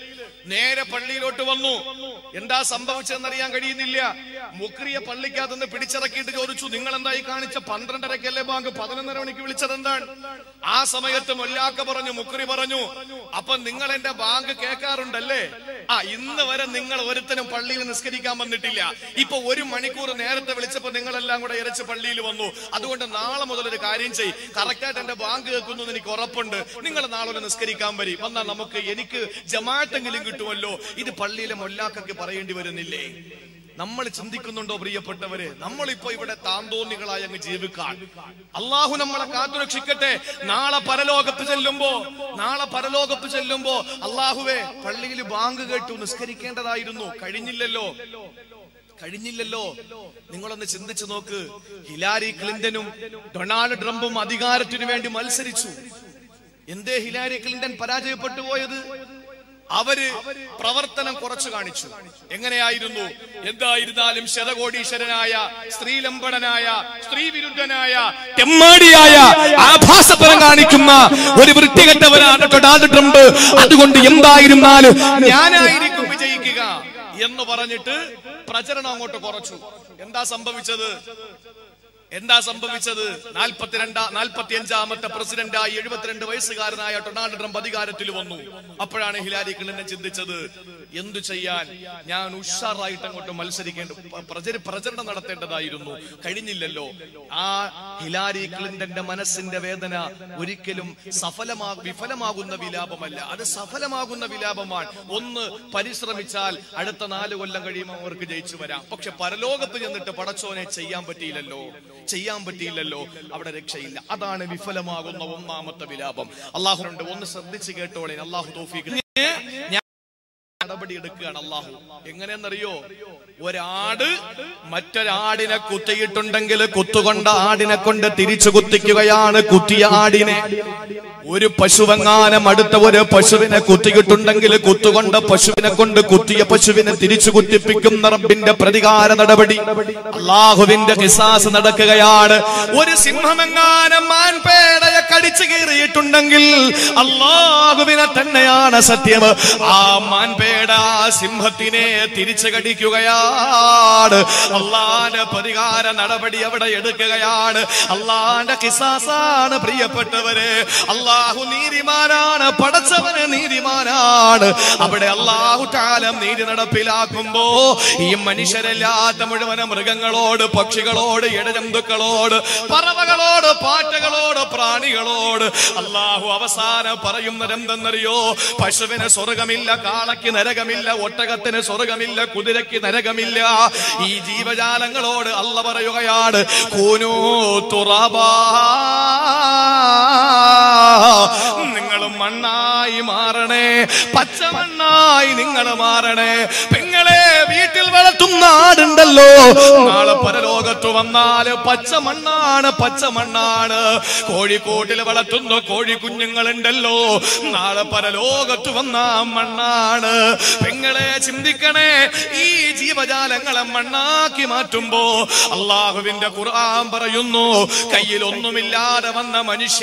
S1: നേരെ പള്ളിയിലോട്ട് വന്നു എന്താ സംഭവിച്ചതെന്നറിയാൻ കഴിയുന്നില്ല മുക്രിയ പള്ളിക്കകത്തുനിന്ന് പിടിച്ചിറക്കിയിട്ട് ചോദിച്ചു നിങ്ങൾ എന്തായി കാണിച്ച പന്ത്രണ്ടരക്കല്ലേ ബാങ്ക് പതിനൊന്നര മണിക്ക് വിളിച്ചത് എന്താണ് ആ സമയത്ത് മൊല്ലാക്ക പറഞ്ഞു മുക്രി പറഞ്ഞു അപ്പൊ നിങ്ങൾ എന്റെ ബാങ്ക് കേൾക്കാറുണ്ടല്ലേ ആ ഇന്ന് വരെ നിങ്ങൾ ഒരുത്തനും പള്ളിയിൽ നിസ്കരിക്കാൻ വന്നിട്ടില്ല ഇപ്പൊ ഒരു മണിക്കൂർ നേരത്തെ വിളിച്ചപ്പോ നിങ്ങളെല്ലാം കൂടെ ഇരച്ച് പള്ളിയിൽ വന്നു അതുകൊണ്ട് നാളെ മുതൽ ഒരു കാര്യം ചെയ് കറക്റ്റായിട്ട് എന്റെ ബാങ്ക് കേൾക്കുന്നു എന്ന് എനിക്ക് ഉറപ്പുണ്ട് നിങ്ങൾ നാളെ ഒരു നിസ്കരിക്കാൻ വരി വന്നാൽ നമുക്ക് എനിക്ക് ജമാഅത്തെങ്കിലും കിട്ടുമല്ലോ ഇത് പള്ളിയിലെ മൊല്ലാക്കൊക്കെ പറയേണ്ടി വരുന്നില്ലേ നമ്മൾ ചിന്തിക്കുന്നുണ്ടോ പ്രിയപ്പെട്ടവര് നമ്മളിപ്പോ ഇവിടെ താന്തോന്നികളായി അങ്ങ് ജീവിക്കാൻ അള്ളാഹു നമ്മളെ കാത്തുരക്ഷിക്കട്ടെ നാളെ പരലോകത്ത് ചെല്ലുമ്പോ നാളെ പരലോകത്ത് ചെല്ലുമ്പോ അള്ളാഹുവേ പള്ളിയിൽ ബാങ്ക് കേട്ടു നിസ്കരിക്കേണ്ടതായിരുന്നു കഴിഞ്ഞില്ലല്ലോ കഴിഞ്ഞില്ലല്ലോ നിങ്ങളൊന്ന് ചിന്തിച്ചു നോക്ക് ഹിലാരി ക്ലിന്റനും ഡൊണാൾഡ് ട്രംപും അധികാരത്തിനു വേണ്ടി മത്സരിച്ചു എന്തേ ഹിലാരി ക്ലിന്റൺ പരാജയപ്പെട്ടു പോയത് അവര് പ്രവർത്തനം കുറച്ചു കാണിച്ചു എങ്ങനെയായിരുന്നു എന്തായിരുന്നാലും ശതകോടീശ്വരനായ സ്ത്രീലമ്പടനായ സ്ത്രീവിരുദ്ധനായ തെമ്മാടിയായ ആഭാസപരം കാണിക്കുന്ന ഒരു വൃത്തികെട്ടവരാണ് ഡൊണാൾഡ് ട്രംപ് അതുകൊണ്ട് എന്തായിരുന്നാലും ഞാനായിരിക്കും വിജയിക്കുക എന്ന് പറഞ്ഞിട്ട് പ്രചരണം അങ്ങോട്ട് കുറച്ചു എന്താ സംഭവിച്ചത് എന്താ സംഭവിച്ചത് നാൽപ്പത്തിരണ്ടാ നാൽപ്പത്തി അഞ്ചാമത്തെ പ്രസിഡന്റായി എഴുപത്തിരണ്ട് വയസ്സുകാരനായ ഡൊണാൾഡ് ട്രംപ് അധികാരത്തിൽ വന്നു അപ്പോഴാണ് ഹിലാരി ക്ലിന്റൺ ചിന്തിച്ചത് എന്തു ചെയ്യാൻ ഞാൻ ഉഷാറായിട്ട് അങ്ങോട്ട് മത്സരിക്കേണ്ട പ്രചര പ്രചരണം നടത്തേണ്ടതായിരുന്നു കഴിഞ്ഞില്ലല്ലോ ആ ഹിലാരി ക്ലിന്റന്റെ മനസ്സിന്റെ വേദന ഒരിക്കലും സഫലമാ വിഫലമാകുന്ന വിലാപമല്ല അത് സഫലമാകുന്ന വിലാപമാണ് ഒന്ന് പരിശ്രമിച്ചാൽ അടുത്ത നാല് കൊല്ലം കഴിയുമ്പോൾ അവർക്ക് ജയിച്ചു വരാം പക്ഷെ പരലോകത്ത് ചെന്നിട്ട് പടച്ചോനെ ചെയ്യാൻ പറ്റിയില്ലല്ലോ ചെയ്യാൻ പറ്റിയില്ലല്ലോ അവിടെ രക്ഷയില്ല അതാണ് വിഫലമാകുന്ന ഒന്നാമത്തെ വിലാപം അള്ളാഹുണ്ട് ഒന്ന് ശ്രദ്ധിച്ച് കേട്ടോളെ അള്ളാഹു തോഫിക്ക് ഞാൻ നടപടി എടുക്കുകയാണ് അള്ളാഹു എങ്ങനെയെന്നറിയോ ഒരാട് മറ്റൊരാടിനെ കുത്തിയിട്ടുണ്ടെങ്കിൽ കുത്തുകൊണ്ട ആടിനെ കൊണ്ട് തിരിച്ചു കുത്തിക്കുകയാണ് കുത്തിയ ആടിനെ ഒരു പശുവെങ്ങാനം അടുത്ത ഒരു പശുവിനെ കുത്തിയിട്ടുണ്ടെങ്കിൽ കുത്തുകൊണ്ട പശുവിനെ കൊണ്ട് കുത്തിയ പശുവിനെ തിരിച്ചു കുത്തിപ്പിക്കുന്ന റബ്ബിന്റെ പ്രതികാര നടപടി അള്ളാഹുവിന്റെ കിസാസ് നടക്കുകയാണ് ഒരു സിംഹമെങ്ങാനം മാൻപേടയെ കടിച്ചു കീറിയിട്ടുണ്ടെങ്കിൽ അള്ളാഹുവിനെ തന്നെയാണ് സത്യം ആ മാൻപേട ആ സിംഹത്തിനെ തിരിച്ചു കടിക്കുകയാണ് അള്ളാന്റെ പ്രതികാര നടപടി അവിടെ എടുക്കുകയാണ് അള്ളാന്റെ കിസാസാണ് പ്രിയപ്പെട്ടവരെ അള്ളാഹു നീതിമാനാണ് പടച്ചവന് നീതിമാനാണ് അവിടെ അള്ളാഹു കാലം നീതി നടപ്പിലാക്കുമ്പോ ഈ മനുഷ്യരല്ലാത്ത മുഴുവൻ മൃഗങ്ങളോട് പക്ഷികളോട് ഇടജന്തുക്കളോട് പറവകളോട് പാറ്റകളോട് പ്രാണികളോട് അള്ളാഹു അവസാനം പറയുന്നത് എന്തെന്നറിയോ പശുവിന് സ്വർഗമില്ല കാളയ്ക്ക് നരകമില്ല ഒട്ടകത്തിന് സ്വർഗമില്ല കുതിരയ്ക്ക് നരകമില്ല ഈ ജീവജാലങ്ങളോട് അല്ല പറയുകയാണ് കൂനോ തുറബാ നിങ്ങൾ മണ്ണായി മാറണേ പച്ചമണ്ണായി നിങ്ങൾ മാറണേ പെങ്ങളെ വീട്ടിൽ വളർത്തുന്ന ആടുണ്ടല്ലോ നാളെ പരലോകത്ത് വന്നാല് പച്ചമണ്ണാണ് പച്ചമണ്ണാണ് കോഴിക്കോട്ടിൽ വളർത്തുന്ന കോഴി കുഞ്ഞുങ്ങളുണ്ടല്ലോ നാളെ പരലോകത്ത് വന്ന മണ്ണാണ് പെങ്ങളെ ചിന്തിക്കണേ ഈ ജീവജാലങ്ങളെ മണ്ണാക്കി മാറ്റുമ്പോ അള്ളാഹുവിന്റെ ഖുർആൻ പറയുന്നു കയ്യിൽ ഒന്നുമില്ലാതെ വന്ന മനുഷ്യ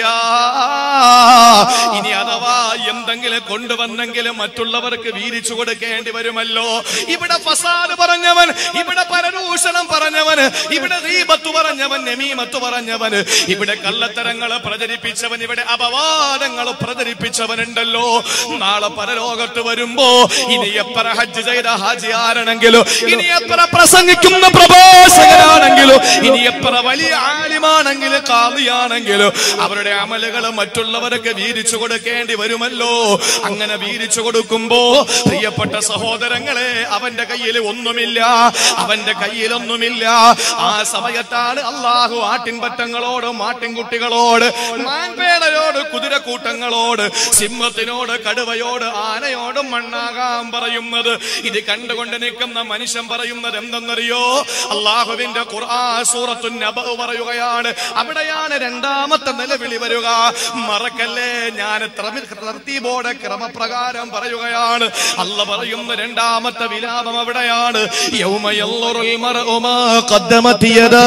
S1: ഇനി അഥവാ എന്തെങ്കിലും കൊണ്ടുവന്നെങ്കിലും മറ്റുള്ളവർക്ക് വീതിച്ചു കൊടുക്കേണ്ടി വരുമല്ലോ ഇവിടെ ഫസാദ് പറഞ്ഞവൻ ഇവിടെ പരദൂഷണം പറഞ്ഞവന് ഇവിടെ ദീപത്ത് പറഞ്ഞവൻ നമീമത്ത് പറഞ്ഞവന് ഇവിടെ കള്ളത്തരങ്ങള് പ്രചരിപ്പിച്ചവൻ ഇവിടെ അപവാദങ്ങൾ പ്രചരിപ്പിച്ചവനുണ്ടല്ലോ നാളെ പരലോകത്ത് വരുമ്പോ ഇനി എത്ര ഹജ്ജ് ചെയ്ത ഹാജിയാരാണെങ്കിലും ഇനി എത്ര പ്രസംഗിക്കുന്ന പ്രഭാഷകനാണെങ്കിലും ഇനി എത്ര വലിയ ആലിമാണെങ്കിലും കാളിയാണെങ്കിലും അവരുടെ അമലുകൾ മറ്റുള്ളവർക്ക് വീതിച്ചു കൊടുക്കേണ്ടി വരുമല്ലോ അങ്ങനെ വീതിച്ചു കൊടുക്കുമ്പോ പ്രിയപ്പെട്ട സഹോദരങ്ങളെ അവന്റെ കയ്യിൽ ഒന്നുമില്ല അവന്റെ കയ്യിലൊന്നുമില്ല ആ സമയത്താണ് അള്ളാഹു ആട്ടിൻപറ്റങ്ങളോട് മാട്ടിൻകുട്ടികളോട് മാൻപേടയോട് കുതിരക്കൂട്ടങ്ങളോട് സിംഹത്തിനോട് കടുവയോട് ആനയോടും മണ്ണാകാൻ പറയുന്നത് ഇത് കണ്ടുകൊണ്ട് നിൽക്കുന്ന മനുഷ്യൻ പറയുന്നത് എന്തെന്നറിയോ അള്ളാഹുവിന്റെ ഖുർആ സൂറത്തു നബ പറയുകയാണ് അവിടെയാണ് രണ്ടാമത്തെ നിലവിളി വരിക മറക്കല്ലേ ഞാൻ തർത്തീബോടെ ക്രമപ്രകാരം പറയുകയാണ് അല്ല പറയുന്ന രണ്ടാമത്തെ വിലാപം അവിടെയാണ് യൗമയല്ലുറുൽ മർഉ മാ ഖദ്ദമത് യദാ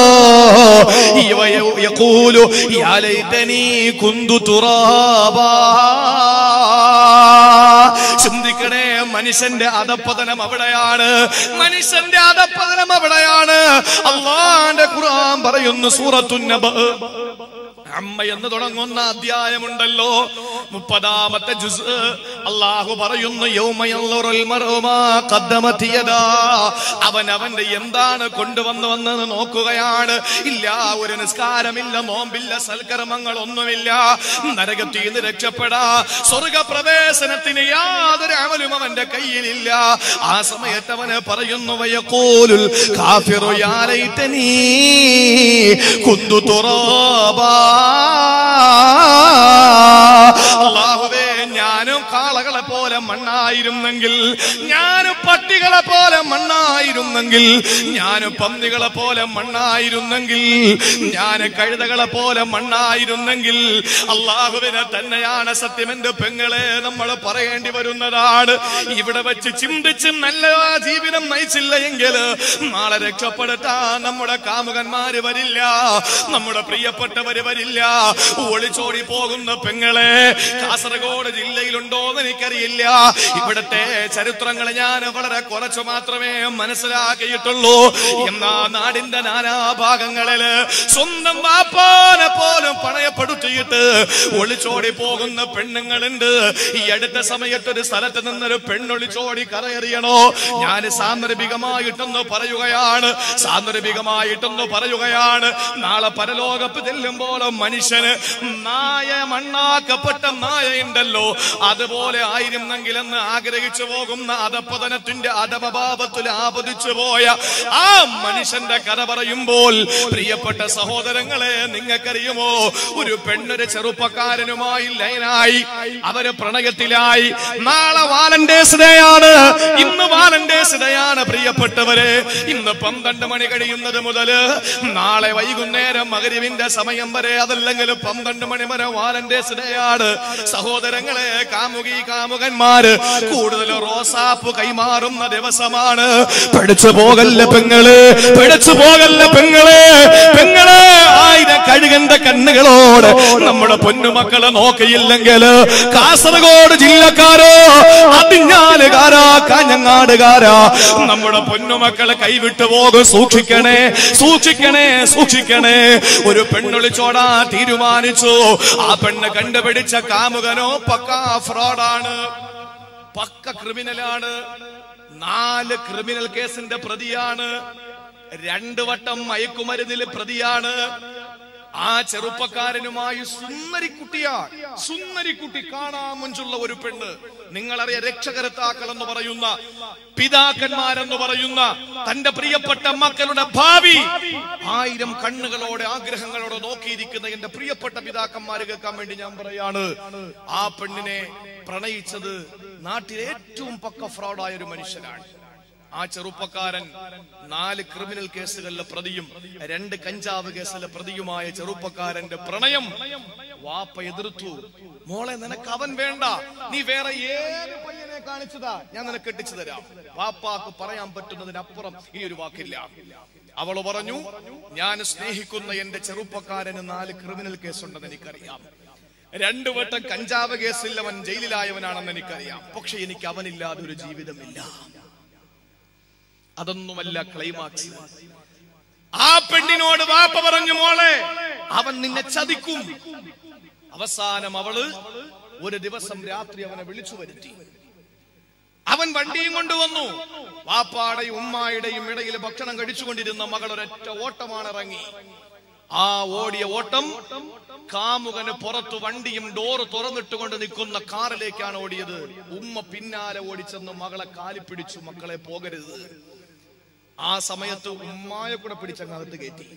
S1: യഖൂലു യാ ലൈതനി കുന്തു തുറാബാ ചിന്തിക്കണേ മനുഷ്യന്റെ അധപ്പതനം അവിടെയാണ് മനുഷ്യന്റെ അധപ്പതനം അവിടെയാണ് അള്ളാന്റെ ഖുർആൻ പറയുന്നു സൂറത്തുന്നബ അമ്മ എന്ന് തുടങ്ങുന്ന അധ്യായമുണ്ടല്ലോ മുപ്പതാമത്തെ ജുസ് അള്ളാഹു പറയുന്നു യൗമയല്ലുറുൽ മർഉമാ ഖദ്ദമത് യദാ. അവൻ അവന്റെ എന്താണ് കൊണ്ടുവന്നു വന്നെന്ന് നോക്കുകയാണ് ഇല്ല ഒരു നിസ്കാരമില്ല നോമ്പില്ല സൽക്കർമ്മങ്ങൾ ഒന്നുമില്ല നരകത്തിൽ നിന്ന് രക്ഷപ്പെടാ സ്വർഗപ്രവേശനത്തിന് യാതൊരു അമലും അവന്റെ കയ്യിലില്ല ആ സമയത്ത് അവന് പറയുന്നു വയക്കൂലുൽ കാഫിറു യാ ലൈതനീ കുന്തു തുറാബാ അല്ലാഹുവേ ഞാനും കാളകളെ പോലെ മണ്ണായിരുന്നെങ്കിൽ ഞാനും പട്ടികളെ പോലെ മണ്ണായിരുന്നെങ്കിൽ ഞാനും പന്നികളെ പോലെ മണ്ണായിരുന്നെങ്കിൽ ഞാൻ കഴുതകളെ പോലെ മണ്ണായിരുന്നെങ്കിൽ അള്ളാഹുവിനെ തന്നെയാണ് സത്യം എന്റെ പെങ്ങളെ നമ്മൾ പറയേണ്ടി വരുന്നതാണ് ഇവിടെ വെച്ച് ചിന്തിച്ച് നല്ല ജീവിതം നയിച്ചില്ല എങ്കിൽ നാളെ രക്ഷപ്പെടുത്താൻ നമ്മുടെ കാമുകന്മാര് വരില്ല നമ്മുടെ പ്രിയപ്പെട്ടവര് വരില്ല ഒളിച്ചോടി പോകുന്ന പെങ്ങളെ കാസർഗോഡ് ജില്ലയിലുണ്ടോ എന്ന് എനിക്കറിയില്ല ഇവിടുത്തെ ചരിത്രങ്ങൾ ഞാൻ വളരെ കുറച്ചു മാത്രമേ മനസ്സിലാക്കിയിട്ടുള്ളൂ എന്നാ നാടിന്റെ നാനാഭാഗങ്ങളില് സ്വന്തം വാപ്പാനെ പോലും പണയപ്പെടുത്തിയിട്ട് ഒളിച്ചോടി പോകുന്ന പെണ്ണുങ്ങളുണ്ട് ഈ അടുത്ത സമയത്ത് ഒരു സ്ഥലത്ത് നിന്നൊരു പെണ്ണൊളിച്ചോടി കരയറിയണോ ഞാൻ സാന്ദർഭികമായിട്ടൊന്ന് പറയുകയാണ് സാന്ദർഭികമായിട്ടൊന്ന് പറയുകയാണ് നാളെ പരലോകത്ത് ചെല്ലുമ്പോൾ മനുഷ്യന് നായ മണ്ണാക്കപ്പെട്ട നായ ഉണ്ടല്ലോ അതുപോലെ ആയിരുന്നെങ്കിലെന്ന് ആഗ്രഹിച്ചു പോകുന്ന അധപതനത്തിന്റെ അധമഭാവത്തിൽ ആപതിച്ചു പോയ ആ മനുഷ്യന്റെ കഥ പറയുമ്പോൾ പ്രിയപ്പെട്ട സഹോദരങ്ങളെ നിങ്ങൾക്കറിയുമോ ഒരു പെണ്ണൊരു ചെറുപ്പക്കാരനുമായി ലൈനായി അവര് പ്രണയത്തിലായി നാളെ വാലന്റേഴ്സ് ഡേ ആണ് ഇന്ന് വാലന്റേഴ്സ് ഡേ ആണ് പ്രിയപ്പെട്ടവരെ ഇന്ന് പന്ത്രണ്ട് മണി കഴിയുന്നത് മുതല് നാളെ വൈകുന്നേരം മകരിവിന്റെ സമയം വരെ അതല്ലെങ്കിൽ പന്ത്രണ്ട് മണി വരെ വാലന്റേഴ്സ് ഡേ ആണ് സഹോദരങ്ങളെ കാമുകി കാമുകന്മാര് കൂടുതൽ റോസാപ്പ് കൈമാറുന്ന ദിവസമാണ് പിടിച്ചു പോകല്ല പെങ്ങള് പിടിച്ചു പോകല്ല പെങ്ങള് പെങ്ങള് ആയിരം കഴുകന്റെ കണ്ണുകളോട് നമ്മുടെ പൊന്നുമക്കളെ നോക്കിയില്ലെങ്കിൽ കാസർഗോഡ് ജില്ലക്കാരോ അതിഞ്ഞാലുകാരാ കാഞ്ഞങ്ങാടുകാരാ നമ്മുടെ പൊന്നുമക്കളെ കൈവിട്ടു പോകും സൂക്ഷിക്കണേ സൂക്ഷിക്കണേ സൂക്ഷിക്കണേ ഒരു പെണ്ണൊളിച്ചോടാ തീരുമാനിച്ചു ആ പെണ്ണ് കണ്ടുപിടിച്ച കാമുകനോ പക്കാ ഫ്രോഡാണ് പക്ക ക്രിമിനലാണ് നാല് ക്രിമിനൽ കേസിന്റെ പ്രതിയാണ് രണ്ടു വട്ടം മയക്കുമരുന്നിൽ പ്രതിയാണ് ആ ചെറുപ്പക്കാരനുമായി സുന്ദരിക്കുട്ടിയാ സുന്ദരിക്കുട്ടി കാണാൻ മുഞ്ചുള്ള ഒരു പെണ്ണ് നിങ്ങളറിയ രക്ഷകരത്താക്കൾ എന്ന് പറയുന്ന പിതാക്കന്മാരെന്ന് പറയുന്ന തന്റെ പ്രിയപ്പെട്ട മക്കളുടെ ഭാവി ആയിരം കണ്ണുകളോടെ ആഗ്രഹങ്ങളോടെ നോക്കിയിരിക്കുന്ന എന്റെ പ്രിയപ്പെട്ട പിതാക്കന്മാര് കേൾക്കാൻ വേണ്ടി ഞാൻ പറയാണ് ആ പെണ്ണിനെ പ്രണയിച്ചത് നാട്ടിലെ ഏറ്റവും പക്ക ഫ്രോഡായ ഒരു മനുഷ്യനാണ് ആ ചെറുപ്പക്കാരൻ നാല് ക്രിമിനൽ കേസുകളിലെ പ്രതിയും രണ്ട് കഞ്ചാവ് കേസിലെ പ്രതിയുമായ ചെറുപ്പക്കാരന്റെ പ്രണയം വാപ്പ എതിർത്തു മോളെ നിനക്ക് അവൻ വേണ്ട നീ വേറെ ഏത് പയ്യനെ കാണിച്ചതാ ഞാൻ നിനക്ക് കെട്ടിച്ചു തരാം വാപ്പാക്ക് പറയാൻ പറ്റുന്നതിനപ്പുറം ഈ ഒരു വാക്കില്ല അവള് പറഞ്ഞു ഞാൻ സ്നേഹിക്കുന്ന എന്റെ ചെറുപ്പക്കാരന് നാല് ക്രിമിനൽ കേസുണ്ടെന്ന് എനിക്കറിയാം രണ്ടു വട്ടം കഞ്ചാവ് കേസിൽ അവൻ ജയിലിലായവനാണെന്ന് എനിക്കറിയാം പക്ഷെ എനിക്ക് അവനില്ലാതെ ഒരു ജീവിതമില്ല അതൊന്നുമല്ല ക്ലൈമാക്സ് ആ പെണ്ണിനോട് വാപ്പ പറഞ്ഞു മോളെ അവൻ നിന്നെ ചതിക്കും അവസാനം അവള് ഒരു ദിവസം രാത്രി അവനെ വിളിച്ചു വരുത്തി അവൻ വണ്ടിയും കൊണ്ടുവന്നു വാപ്പാടെയും ഉമ്മായുടെയും ഇടയിൽ ഭക്ഷണം കഴിച്ചുകൊണ്ടിരുന്ന മകൾ ഒരൊറ്റ ഓട്ടമാണ് ഇറങ്ങി ആ ഓടിയ ഓട്ടം കാമുകന് പുറത്തു വണ്ടിയും ഡോറ് തുറന്നിട്ടുകൊണ്ട് നിൽക്കുന്ന കാറിലേക്കാണ് ഓടിയത് ഉമ്മ പിന്നാലെ ഓടിച്ചെന്ന് മകളെ കാലിപ്പിടിച്ചു മക്കളെ പോകരുത് ആ സമയത്ത് ഉമ്മായ കൂടെ പിടിച്ചങ്ങകത്ത് കയറ്റി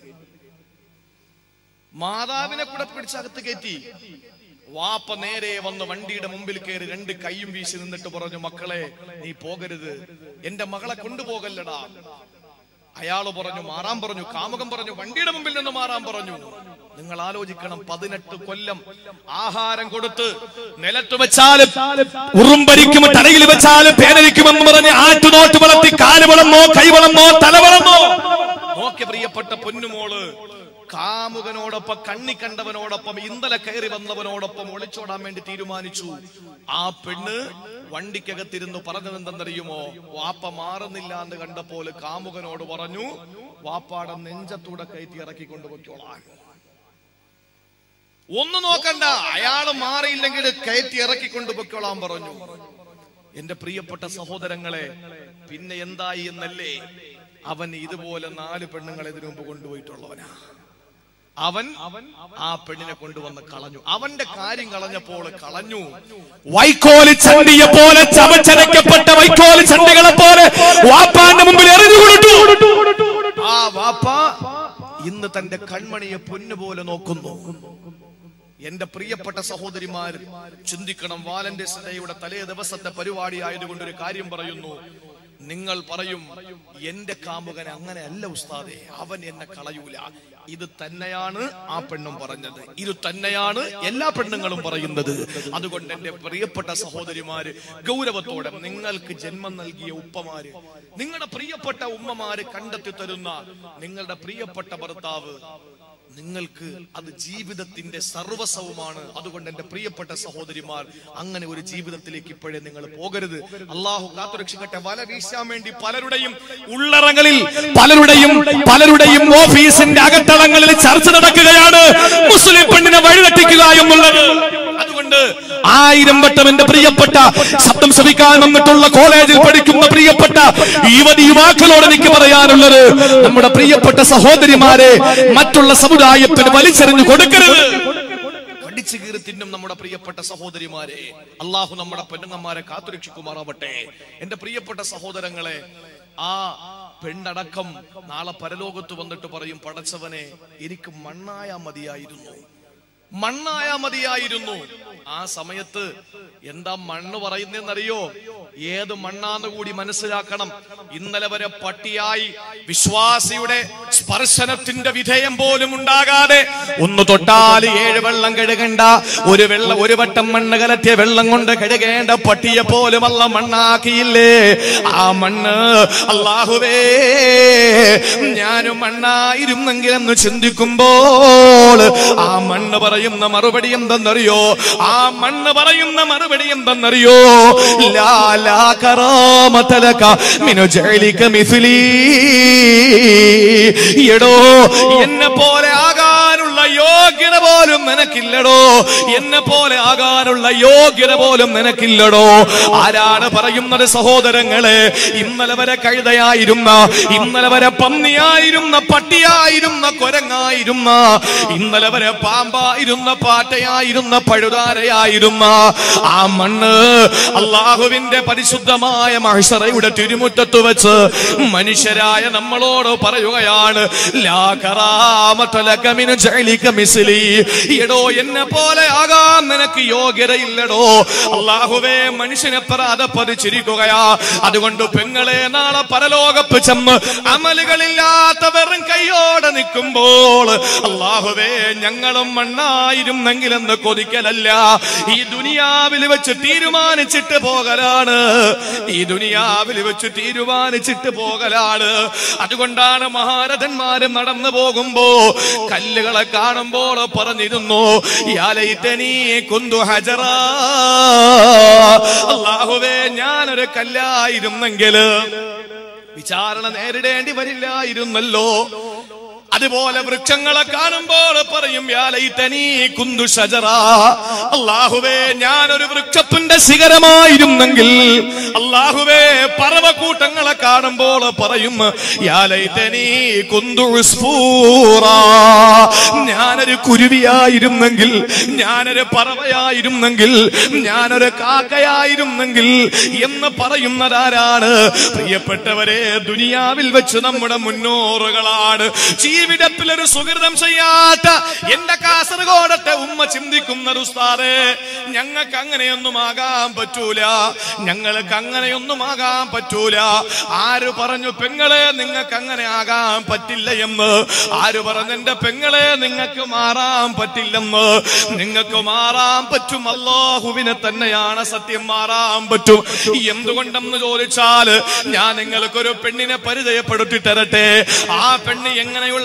S1: മാതാവിനെ കൂടെ പിടിച്ചകത്ത് കയറ്റി വാപ്പ നേരെ വന്ന് വണ്ടിയുടെ മുമ്പിൽ കയറി രണ്ട് കൈയും വീശി നിന്നിട്ട് പറഞ്ഞു മക്കളെ നീ പോകരുത് എന്റെ മകളെ കൊണ്ടുപോകല്ലടാ അയാള് പറഞ്ഞു മാറാൻ പറഞ്ഞു കാമുകം പറഞ്ഞു വണ്ടിയുടെ മുമ്പിൽ നിന്ന് മാറാൻ പറഞ്ഞു നിങ്ങൾ ആലോചിക്കണം പതിനെട്ട് കൊല്ലം ആഹാരം കൊടുത്ത് നിലത്ത് വെച്ചാലും ഉറുമ്പരിക്കും തലയിൽ വെച്ചാലും പേനരിക്കുമെന്ന് പറഞ്ഞ് ആറ്റുനോട്ട് വളർത്തി കാല് വളർന്നോ കൈ വളർന്നോ തല വളർന്നോ നോക്കി പ്രിയപ്പെട്ട പൊന്നുമോള് കാമുകനോടൊപ്പം കണ്ണി കണ്ടവനോടൊപ്പം ഇന്നലെ കയറി വന്നവനോടൊപ്പം ഒളിച്ചോടാൻ വേണ്ടി തീരുമാനിച്ചു ആ പെണ്ണ് വണ്ടിക്കകത്തിരുന്ന് പറഞ്ഞതെന്തെന്നറിയുമോ വാപ്പ മാറുന്നില്ല എന്ന് കണ്ടപ്പോൾ കാമുകനോട് പറഞ്ഞു വാപ്പാടെ നെഞ്ചത്തൂടെ കയറ്റി ഇറക്കി കൊണ്ടുപോയിക്കോളാൻ ഒന്നു നോക്കണ്ട അയാള് മാറിയില്ലെങ്കിൽ കയറ്റി ഇറക്കി കൊണ്ടുപോയിക്കോളാൻ പറഞ്ഞു എന്റെ പ്രിയപ്പെട്ട സഹോദരങ്ങളെ പിന്നെ എന്തായി എന്നല്ലേ അവൻ ഇതുപോലെ നാല് പെണ്ണുങ്ങളെ ഇതിനു മുമ്പ് കൊണ്ടുപോയിട്ടുള്ളവനാ അവൻ ആ പെണ്ണിനെ കൊണ്ടുവന്ന് കളഞ്ഞു അവന്റെ കാര്യം കളഞ്ഞപ്പോൾ കളഞ്ഞു
S2: വൈക്കോല് ചണ്ടിയെ പോലെ ചവച്ചരയ്ക്കപ്പെട്ട വൈക്കോല് ചണ്ടികളെ പോലെ വാപ്പാന്റെ മുമ്പിൽ എറിഞ്ഞു കൊടുത്തു
S1: ആ വാപ്പ ഇന്ന് തന്റെ കൺമണിയെ പൊന്നുപോലെ നോക്കുന്നു എന്റെ പ്രിയപ്പെട്ട സഹോദരിമാർ ചിന്തിക്കണം വാലന്റൈൻസ് ഡേയുടെ തലേ ദിവസത്തെ പരിപാടി ആയതുകൊണ്ട് ഒരു കാര്യം പറയുന്നു നിങ്ങൾ പറയും എന്റെ കാമുകൻ അങ്ങനെയല്ല ഉസ്താദെ അവൻ എന്നെ കളയൂല ഇത് തന്നെയാണ് ആ പെണ്ണും പറഞ്ഞത് ഇത് തന്നെയാണ് എല്ലാ പെണ്ണുങ്ങളും പറയുന്നത് അതുകൊണ്ട് എന്റെ പ്രിയപ്പെട്ട സഹോദരിമാര് ഗൗരവത്തോടെ നിങ്ങൾക്ക് ജന്മം നൽകിയ ഉപ്പമാര് നിങ്ങളുടെ പ്രിയപ്പെട്ട ഉമ്മമാര് കണ്ടെത്തി തരുന്ന നിങ്ങളുടെ പ്രിയപ്പെട്ട ഭർത്താവ് നിങ്ങൾക്ക് അത് ജീവിതത്തിന്റെ സർവസവുമാണ് അതുകൊണ്ട് എന്റെ പ്രിയപ്പെട്ട സഹോദരിമാർ അങ്ങനെ ഒരു ജീവിതത്തിലേക്ക് ഇപ്പോഴേ നിങ്ങൾ പോകരുത് അള്ളാഹു കാത്തുരക്ഷിക്കട്ടെ വല വീശാൻ വേണ്ടി പലരുടെയും
S2: ഉള്ളറങ്ങളിൽ പലരുടെയും പലരുടെയും ഓഫീസിന്റെ അകത്തളങ്ങളിൽ ചർച്ച നടക്കുകയാണ് മുസ്ലിം പെണ്ണിനെ വഴിതെറ്റിക്കുക എന്നുള്ളത്
S1: അതുകൊണ്ട്
S2: ആയിരം വട്ടം എന്റെ പ്രിയപ്പെട്ട ശബ്ദം ശ്രമിക്കാൻ വന്നിട്ടുള്ള കോളേജിൽ പഠിക്കുന്ന പ്രിയപ്പെട്ട യുവതി യുവാക്കളോട് എനിക്ക് പറയാനുള്ളത് നമ്മുടെ പ്രിയപ്പെട്ട സഹോദരിമാരെ മറ്റുള്ള സമുദായത്തിന് വലിച്ചെറിഞ്ഞു കൊടുക്കരുത്
S1: കടിച്ചു കീറി തിന്നും നമ്മുടെ പ്രിയപ്പെട്ട സഹോദരിമാരെ അള്ളാഹു നമ്മുടെ പെണ്ണുങ്ങന്മാരെ കാത്തുരക്ഷിക്കുമാറാവട്ടെ എന്റെ പ്രിയപ്പെട്ട സഹോദരങ്ങളെ ആ പെണ്ണടക്കം നാളെ പരലോകത്ത് വന്നിട്ട് പറയും പടച്ചവനെ എനിക്ക് മണ്ണായാ മതിയായിരുന്നു മണ്ണായാ മതിയായിരുന്നു ആ സമയത്ത് എന്താ മണ്ണ് പറയുന്നതെന്നറിയോ ഏത് മണ്ണാന്ന് കൂടി മനസ്സിലാക്കണം ഇന്നലെ വരെ പട്ടിയായി വിശ്വാസിയുടെ സ്പർശനത്തിന്റെ വിധേയം പോലും ഉണ്ടാകാതെ
S2: ഒന്ന് തൊട്ടാൽ ഏഴ് വെള്ളം കഴുകണ്ട ഒരു വെള്ളം ഒരു വട്ടം മണ്ണ് കലത്തിയ വെള്ളം കൊണ്ട് കഴുകേണ്ട പട്ടിയെ പോലും അല്ല മണ്ണാക്കിയില്ലേ ആ മണ്ണ് അള്ളാഹുവേ ഞാനും മണ്ണായിരുന്നെങ്കിലെന്ന് ചിന്തിക്കുമ്പോൾ ആ മണ്ണ് പറയുന്ന മറുപടി എന്തെന്നറിയോ ആ മണ്ണ് പറയുന്ന മറുപടി എന്തെന്നറിയോ ലാ ലാ കറാമതലക മിനു ജഅലിക മിസ്ലി എടോ എന്നെ പോലെ ആകാനുള്ള യോഗ്യത പോലും നിനക്കില്ലടോ എന്നെ പോലെ ആകാനുള്ള യോഗ്യത പോലും നിനക്കില്ലടോ ആരാണ് പറയുന്നത് സഹോദരങ്ങളെ ഇന്നലെ വരെ കഴുതയായിരുന്ന ഇന്നലെ വരെ പന്നിയായിരുന്ന പട്ടിയായിരുന്ന കൊരങ്ങായിരുന്ന ഇന്നലെ വരെ പാമ്പായിരുന്ന പാറ്റയായിരുന്ന പഴുതാരയായിരുന്ന ആ മണ്ണ് അള്ളാഹുവിന്റെ പരിശുദ്ധമായ മഹിഷറയുടെ തിരുമുറ്റത്ത് വെച്ച് മനുഷ്യരായ നമ്മളോട് പറയുകയാണ് ലാ കറാമത്തലക മിൻ ജഅലിക മിസ്ലി. എടോ എന്നെ പോലെ ആകാൻ നിനക്ക് യോഗ്യതയില്ലടോ അള്ളാഹുവേ മനുഷ്യനെ പ്രാതപ്പതിച്ചിരിക്കുകയാ അതുകൊണ്ട് പെങ്ങളെ നാളെ പരലോകപ്പ് ചെന്ന് അമലുകളില്ലാത്ത വെറും കൈയോടെ നിൽക്കുമ്പോൾ അള്ളാഹുവേ ഞങ്ങളും മണ്ണായിരുന്നെങ്കിലെന്ന് കൊതിക്കലല്ല ഈ ദുനിയാവിൽ വെച്ച് തീരുമാനിച്ചിട്ട് പോകലാണ് ഈ ദുനിയാവിൽ വെച്ച് തീരുമാനിച്ചിട്ട് പോകലാണ് അതുകൊണ്ടാണ് മഹാരഥന്മാര് നടന്നു പോകുമ്പോ കല്ലുകളെ കാണുമ്പോൾ പറഞ്ഞിരുന്നു യാലൈതനീ കുന്തു ഹജറ അള്ളാഹുവേ ഞാനൊരു കല്ലായിരുന്നെങ്കിൽ വിചാരണ നേരിടേണ്ടി വരില്ലായിരുന്നല്ലോ അതുപോലെ വൃക്ഷങ്ങളെ കാണുമ്പോൾ പറയും യാലൈതനീ കുന്തു ഷജറ അള്ളാഹുവേ ഞാനൊരു വൃക്ഷത്തിന്റെ ശിഖരമായിരുന്നെങ്കിൽ അള്ളാഹുവേ പറവക്കൂട്ടങ്ങളെ കാണുമ്പോൾ പറയും യാലൈതനീ കുന്തു ഉസ്ഫൂറ ഞാനൊരു കുരുവിയായിരുന്നെങ്കിൽ ഞാനൊരു പറവയായിരുന്നെങ്കിൽ ഞാനൊരു കാക്കയായിരുന്നെങ്കിൽ എന്ന് പറയുന്നതാരാണ് പ്രിയപ്പെട്ടവരെ ദുനിയാവിൽ വെച്ച് നമ്മുടെ മുന്നോറുകളാണ് ജീവിതത്തിൽ ഒരു സുഹൃതം ചെയ്യാത്ത എന്റെ കാസർഗോഡത്തെ ഉമ്മ ചിന്തിക്കുന്ന ഉസ്താദേ ഞങ്ങൾക്ക് അങ്ങനെയൊന്നും ആകാൻ പറ്റൂല ഞങ്ങൾക്ക് അങ്ങനെയൊന്നും ആകാൻ പറ്റൂല ആര് പറഞ്ഞു പെങ്ങളെ നിങ്ങൾക്ക് അങ്ങനെ ആകാൻ പറ്റില്ല എന്ന് ആര് പറഞ്ഞു എന്റെ പെങ്ങളെ നിങ്ങൾക്ക് മാറാൻ പറ്റില്ലെന്ന് നിങ്ങൾക്ക് മാറാൻ പറ്റും അള്ളാഹുവിനെ തന്നെയാണ് സത്യം മാറാൻ പറ്റും എന്തുകൊണ്ടെന്ന് ചോദിച്ചാൽ ഞാൻ നിങ്ങൾക്കൊരു പെണ്ണിനെ പരിചയപ്പെടുത്തി തരട്ടെ ആ പെണ്ണ് എങ്ങനെയുള്ള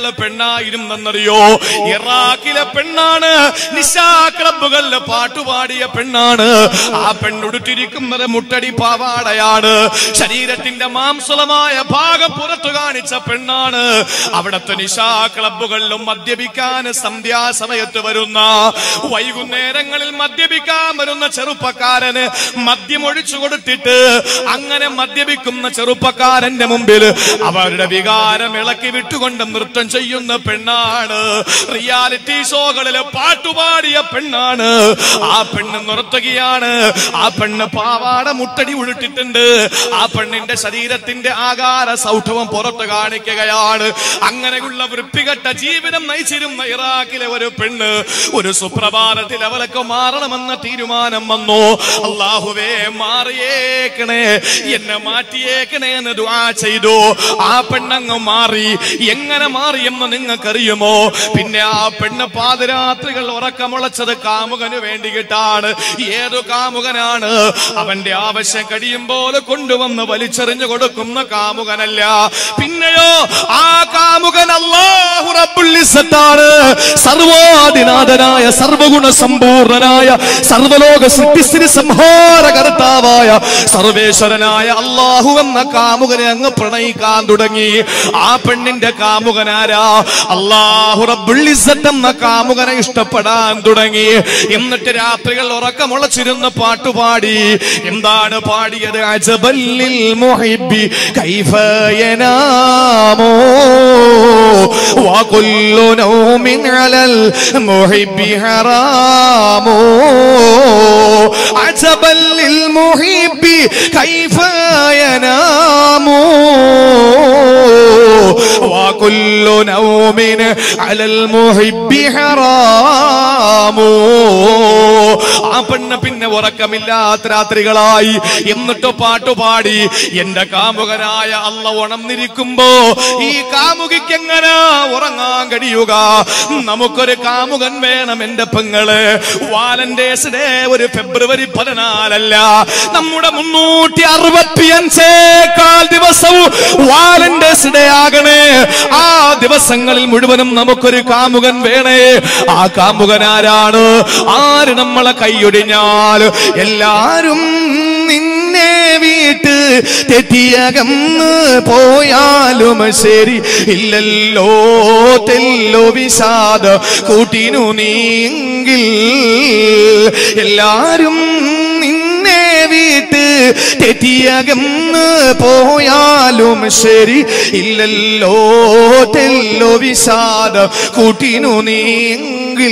S2: ആരുള്ള പെണ്ണായിരുന്നെന്നറിയോ ഇറാഖിലെ പെണ്ണാണ് നിശാ ക്ലബുകളിലെ പാട്ടുപാടിയ പെണ്ണാണ് ആ പെണ്ണുടുത്തിരിക്കുന്നത് മുട്ടടി പാവാടയാണ് ശരീരത്തിന്റെ മാംസളമായ ഭാഗം പുറത്തു കാണിച്ച പെണ്ണാണ് അവിടത്തെ നിശാ ക്ലബുകളിലും മദ്യപിക്കാൻ സന്ധ്യാസമയത്ത് വരുന്ന വൈകുന്നേരങ്ങളിൽ മദ്യപിക്കാൻ വരുന്ന ചെറുപ്പക്കാരന് മദ്യം ഒഴിച്ചു കൊടുത്തിട്ട് അങ്ങനെ മദ്യപിക്കുന്ന ചെറുപ്പക്കാരന്റെ മുമ്പിൽ അവരുടെ വികാരം ഇളക്കി വിട്ടുകൊണ്ട് നൃത്തം ചെയ്യുന്ന പെണ്ണാണ് റിയാലിറ്റി ഷോകളിലെ പാട്ടുപാടിയ പെണ്ണാണ് ആ പെണ്ണ് നിർത്തുകയാണ് ആ പെണ്ണ് പാവാട മുട്ടടി ഉരുട്ടിട്ടുണ്ട് ആ പെണ്ണിന്റെ ശരീരത്തിന്റെ ആകാര സൗഠവും പുറത്ത് കാണിക്കുകയാണ് അങ്ങനെയുള്ള വൃത്തികെട്ട ജീവിതം നയിച്ചിരുന്ന ഇറാഖിലെ ഒരു പെണ്ണ് ഒരു സുപ്രഭാതത്തിൽ അവൾക്ക് മാറണമെന്ന തീരുമാനം വന്നു അള്ളാഹുവേ മാറിയേക്കണേ എന്നെ മാറ്റിയേക്കണേ എന്ന് ദുആ ചെയ്തു ആ പെണ്ണങ്ങ് മാറി എങ്ങനെ മാറിയെന്ന് നിങ്ങൾക്കറിയുമോ പിന്നെ ആ പെണ്ണ് പാതിരാത്രികൾ ഉറക്കമുളച്ചത് കാമുകന് വേണ്ടിയിട്ടാണ് ഏതു കാമുകനാണ് അവന്റെ ആവശ്യം കഴിയുമ്പോൾ കൊണ്ടുവന്ന് വലിച്ചെറിഞ്ഞു കൊടുക്കുന്ന കാമുകനല്ല പിന്നെയോ ആ കാമുകൻ അല്ലാഹു റബ്ബുൽ ഇസ്സത്താണ് സർവാധിനാഥനായ സർവഗുണ സമ്പൂർണനായ സർവലോക സൃഷ്ടിസ്ഥിതി സംഹാരകർത്താവായ സർവേശ്വരനായ അള്ളാഹു എന്ന കാമുകനെ അങ്ങ് പ്രണയിക്കാൻ തുടങ്ങി ആ പെണ്ണിന്റെ കാമുകനാരാ അള്ളാഹു റബ്ബുൽ ഇസ്സത്ത് എന്ന കാമുകനെ ഇഷ്ടപ്പെടാൻ തുടങ്ങി എന്നിട്ട് രാത്രികൾ ഉറക്കമുളച്ചിരുന്ന് പാട്ടുപാടി എന്താണ് പാടിയത് അജബല്ലിൽ മുഹിബി കൈഫയനാമോ وكل نوم على المحب حرام عجبا للمحب كيف ينام وكل نوم على المحب حرام ആ പെണ്ണ് പിന്നെ ഉറക്കമില്ലാത്ത രാത്രികളായി എന്നിട്ട് പാട്ടുപാടി എന്റെ കാമുകനായ അല്ല ഉണർന്നിരിക്കുമ്പോ ഈ കാമുകിക്ക് എങ്ങനെ ഉറങ്ങാൻ കഴിയുക നമുക്കൊരു കാമുകൻ വേണം എന്റെ പെങ്ങള് വാലന്റേഴ്സ് ഡേ ഒരു ഫെബ്രുവരി പതിനാലല്ല നമ്മുടെ മുന്നൂറ്റി അറുപത്തിയഞ്ചേക്കാൾ ദിവസവും വാലന്റേഴ്സ് ഡേ ആകണേ ആ ദിവസങ്ങളിൽ മുഴുവനും നമുക്കൊരു കാമുകൻ വേണേ ആ കാമുകൻ ആരാണ് ആര് നമ്മളെ കൈയൊടിഞ്ഞാൽ എല്ലാരും നിന്നെ വീട്ട് തെറ്റിയകന്ന് പോയാലും ശരി ഇല്ലല്ലോ തെല്ലോ വിഷാദ കൂട്ടിനു നീങ്കിൽ എല്ലാരും നിന്നെ വീട്ട് തെറ്റിയകന്ന് പോയാലും ശരി ഇല്ലല്ലോ തെല്ലോ വിഷാദ കൂട്ടിനു നീങ്കിൽ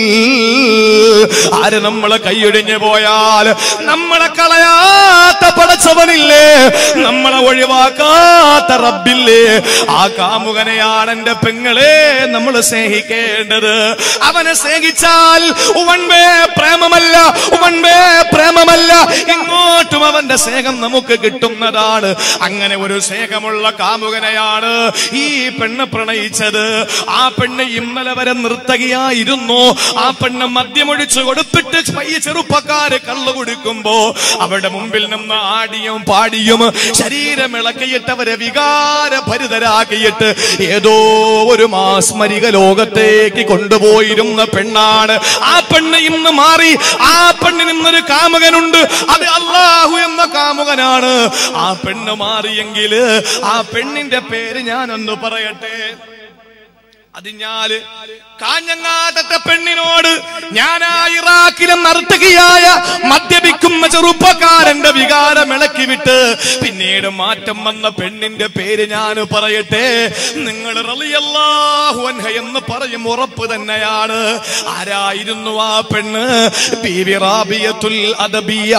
S2: ആര് നമ്മളെ കൈയൊടിഞ്ഞു പോയാൽ നമ്മളെ കളയാത്ത പടച്ചവനില്ലേ നമ്മളെ ഒഴിവാക്കാത്ത റബ്ബില്ലേ ആ കാമുകനെയാണ് എന്റെ പെങ്ങളെ നമ്മൾ സ്നേഹിക്കേണ്ടത് അവനെ സ്നേഹിച്ചാൽ ഉവൻവേ പ്രേമമല്ല ഉവൻവേ പ്രേമമല്ല ഇങ്ങോട്ടും അവന്റെ സ്നേഹം നമുക്ക് കിട്ടുന്നതാണ് അങ്ങനെ ഒരു സ്നേഹമുള്ള കാമുകനെയാണ് ഈ പെണ്ണ് പ്രണയിച്ചത് ആ പെണ്ണ് ഇന്നലെ വരെ നിർത്തകിയായിരുന്നു ആ പെണ്ണ് മദ്യമൊഴിച്ചു കൊടുത്തിട്ട് പയ്യ ചെറുപ്പക്കാര് കള്ളു കുടിക്കുമ്പോ അവരുടെ മുമ്പിൽ നിന്ന് ആടിയും പാടിയും ശരീരം ഇളക്കിയിട്ട് അവരെ വികാര ഭരിതരാക്കിയിട്ട് ഏതോ ഒരു മാസ്മരിക ലോകത്തേക്ക് കൊണ്ടുപോയിരുന്ന പെണ്ണാണ് ആ പെണ്ണ് ഇന്ന് മാറി ആ പെണ്ണിന് ഇന്നൊരു കാമുകനുണ്ട് അത് അള്ളാഹു എന്ന കാമുകനാണ് ആ പെണ്ണ് മാറിയെങ്കിൽ ആ പെണ്ണിന്റെ പേര് ഞാനൊന്ന് പറയട്ടെ അത് ഞാല് കാഞ്ഞങ്ങാട്ടത്തെ പെണ്ണിനോട് ഞാൻ ആ ഇറാഖിലെ നർത്തകിയായ മദ്യപിക്കുന്ന ചെറുപ്പക്കാരന്റെ വികാരം ഇളക്കി വിട്ട് പിന്നീട് മാറ്റം വന്ന പെണ്ണിന്റെ പേര് ഞാൻ പറയട്ടെ നിങ്ങൾ റളിയല്ലാഹു അൻഹ എന്ന് പറയും ഉറപ്പ് തന്നെയാണ് ആരായിരുന്നു ആ പെണ്ണ് ബീവി റാബിയത്തുൽ അദബിയ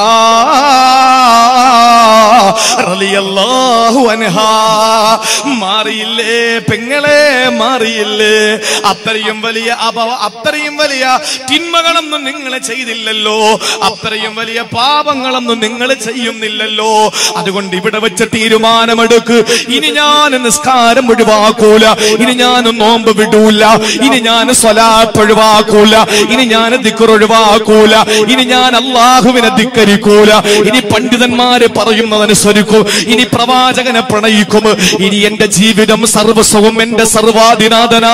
S2: റളിയല്ലാഹു അൻഹ മാറിയില്ലേ പെങ്ങളെ മാറിയില്ലേ അത്രയും വലിയ അപവ അത്രയും വലിയ തിന്മകളൊന്നും നിങ്ങൾ ചെയ്തില്ലല്ലോ അത്രയും വലിയ പാപങ്ങളൊന്നും നിങ്ങൾ ചെയ്യുന്നില്ലല്ലോ അതുകൊണ്ട് ഇവിടെ വെച്ച തീരുമാനമെടുക്ക് ഇനി ഞാൻ നിസ്കാരം ഒഴിവാക്കൂല ഇനി ഞാൻ നോമ്പ് വിടൂല ഇനി ഞാൻ സ്വലാത്ത് ഒഴിവാക്കൂല ഇനി ഞാൻ ദിക്കർ ഒഴിവാക്കൂല ഇനി ഞാൻ അള്ളാഹുവിനെ ധിക്കരിക്കൂല ഇനി പണ്ഡിതന്മാര് പറയുന്നതനുസരിക്കും ഇനി പ്രവാചകനെ പ്രണയിക്കും ഇനി എന്റെ ജീവിതം സർവസ്വവും എന്റെ സർവാധിനാഥനായ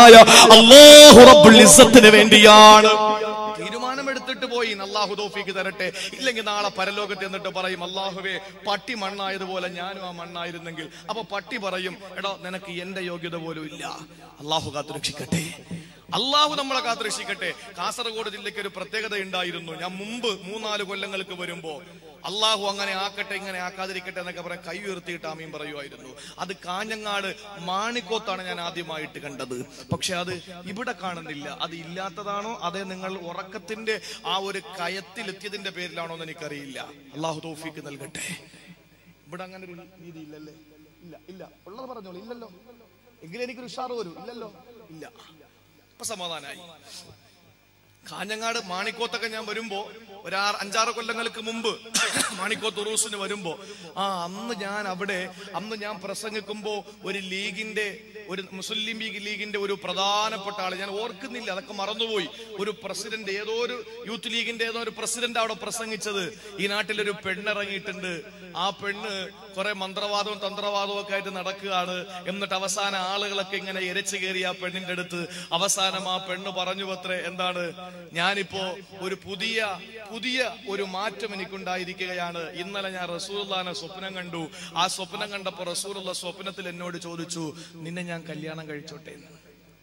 S2: റഹ്മാനായ അല്ലാഹു റബ്ബുൽ ഇസ്സത്തിന് വേണ്ടിയാണ് തീരുമാനമെടുത്തിട്ട് പോയി അള്ളാഹു തോഫിക്ക് തരട്ടെ ഇല്ലെങ്കിൽ നാളെ പരലോകത്ത് എന്നിട്ട് പറയും അള്ളാഹുവേ പട്ടി മണ്ണായതുപോലെ ഞാനും ആ മണ്ണായിരുന്നെങ്കിൽ അപ്പൊ പട്ടി പറയും എടോ നിനക്ക് എന്റെ യോഗ്യത പോലും ഇല്ല അള്ളാഹു കാത്തുരക്ഷിക്കട്ടെ അള്ളാഹു നമ്മളെ കാത്തുരക്ഷിക്കട്ടെ കാസർഗോഡ് ജില്ലയ്ക്ക് ഒരു പ്രത്യേകത ഉണ്ടായിരുന്നു ഞാൻ മുമ്പ് മൂന്നാല് കൊല്ലങ്ങൾക്ക് വരുമ്പോ അള്ളാഹു അങ്ങനെ ആക്കട്ടെ ഇങ്ങനെ ആക്കാതിരിക്കട്ടെ എന്നൊക്കെ പറയാൻ കൈ ഉയർത്തിയിട്ട് ആമീൻ പറയുമായിരുന്നു അത് കാഞ്ഞങ്ങാട് മാണിക്കോത്താണ് ഞാൻ ആദ്യമായിട്ട് കണ്ടത് പക്ഷെ അത് ഇവിടെ കാണുന്നില്ല അത് ഇല്ലാത്തതാണോ അതേ നിങ്ങൾ ഉറക്കത്തിന്റെ ആ ഒരു കയത്തിലെത്തിയതിന്റെ പേരിലാണോ എന്ന് എനിക്കറിയില്ല അള്ളാഹു തോഫിക്ക് നൽകട്ടെ ഇവിടെ അങ്ങനെ ഒരു രീതി ഇല്ലല്ലേ ഇല്ല ഇല്ല ഉള്ളത് പറഞ്ഞോളൂ ഇല്ലല്ലോ എങ്കിലും എനിക്കൊരു ഉഷാറ് വരും ഇല്ലല്ലോ ഇല്ല അപ്പൊ സമാധാനായി കാഞ്ഞങ്ങാട് മാണിക്കോത്തൊക്കെ ഞാൻ വരുമ്പോ ഒരു ആറ് അഞ്ചാറ് കൊല്ലങ്ങൾക്ക് മുമ്പ് മാണിക്കോത്ത് ഉറൂസിന് വരുമ്പോ ആ അന്ന് ഞാൻ അവിടെ അന്ന് ഞാൻ പ്രസംഗിക്കുമ്പോ ഒരു ലീഗിന്റെ ഒരു മുസ്ലിം ലീഗ് ലീഗിന്റെ ഒരു പ്രധാനപ്പെട്ട ആള് ഞാൻ ഓർക്കുന്നില്ല അതൊക്കെ മറന്നുപോയി ഒരു പ്രസിഡന്റ് ഏതോ ഒരു യൂത്ത് ലീഗിന്റെ ഏതോ ഒരു പ്രസിഡന്റ് അവിടെ പ്രസംഗിച്ചത് ഈ നാട്ടിലൊരു പെണ്ണിറങ്ങിയിട്ടുണ്ട് ആ പെണ്ണ് കുറെ മന്ത്രവാദവും തന്ത്രവാദവും ഒക്കെ ആയിട്ട് നടക്കുകയാണ് എന്നിട്ട് അവസാന ആളുകളൊക്കെ ഇങ്ങനെ ഇരച്ചു കയറി ആ പെണ്ണിന്റെ അടുത്ത് അവസാനം ആ പെണ്ണ് പറഞ്ഞു പത്രേ എന്താണ് ഞാനിപ്പോ ഒരു പുതിയ പുതിയ ഒരു മാറ്റം എനിക്കുണ്ടായിരിക്കുകയാണ് ഇന്നലെ ഞാൻ റസൂലുള്ളാനെ സ്വപ്നം കണ്ടു ആ സ്വപ്നം കണ്ടപ്പോ റസൂലുള്ള സ്വപ്നത്തിൽ എന്നോട് ചോദിച്ചു നിന്നെ ഞാൻ കല്യാണം കഴിച്ചോട്ടെ എന്ന്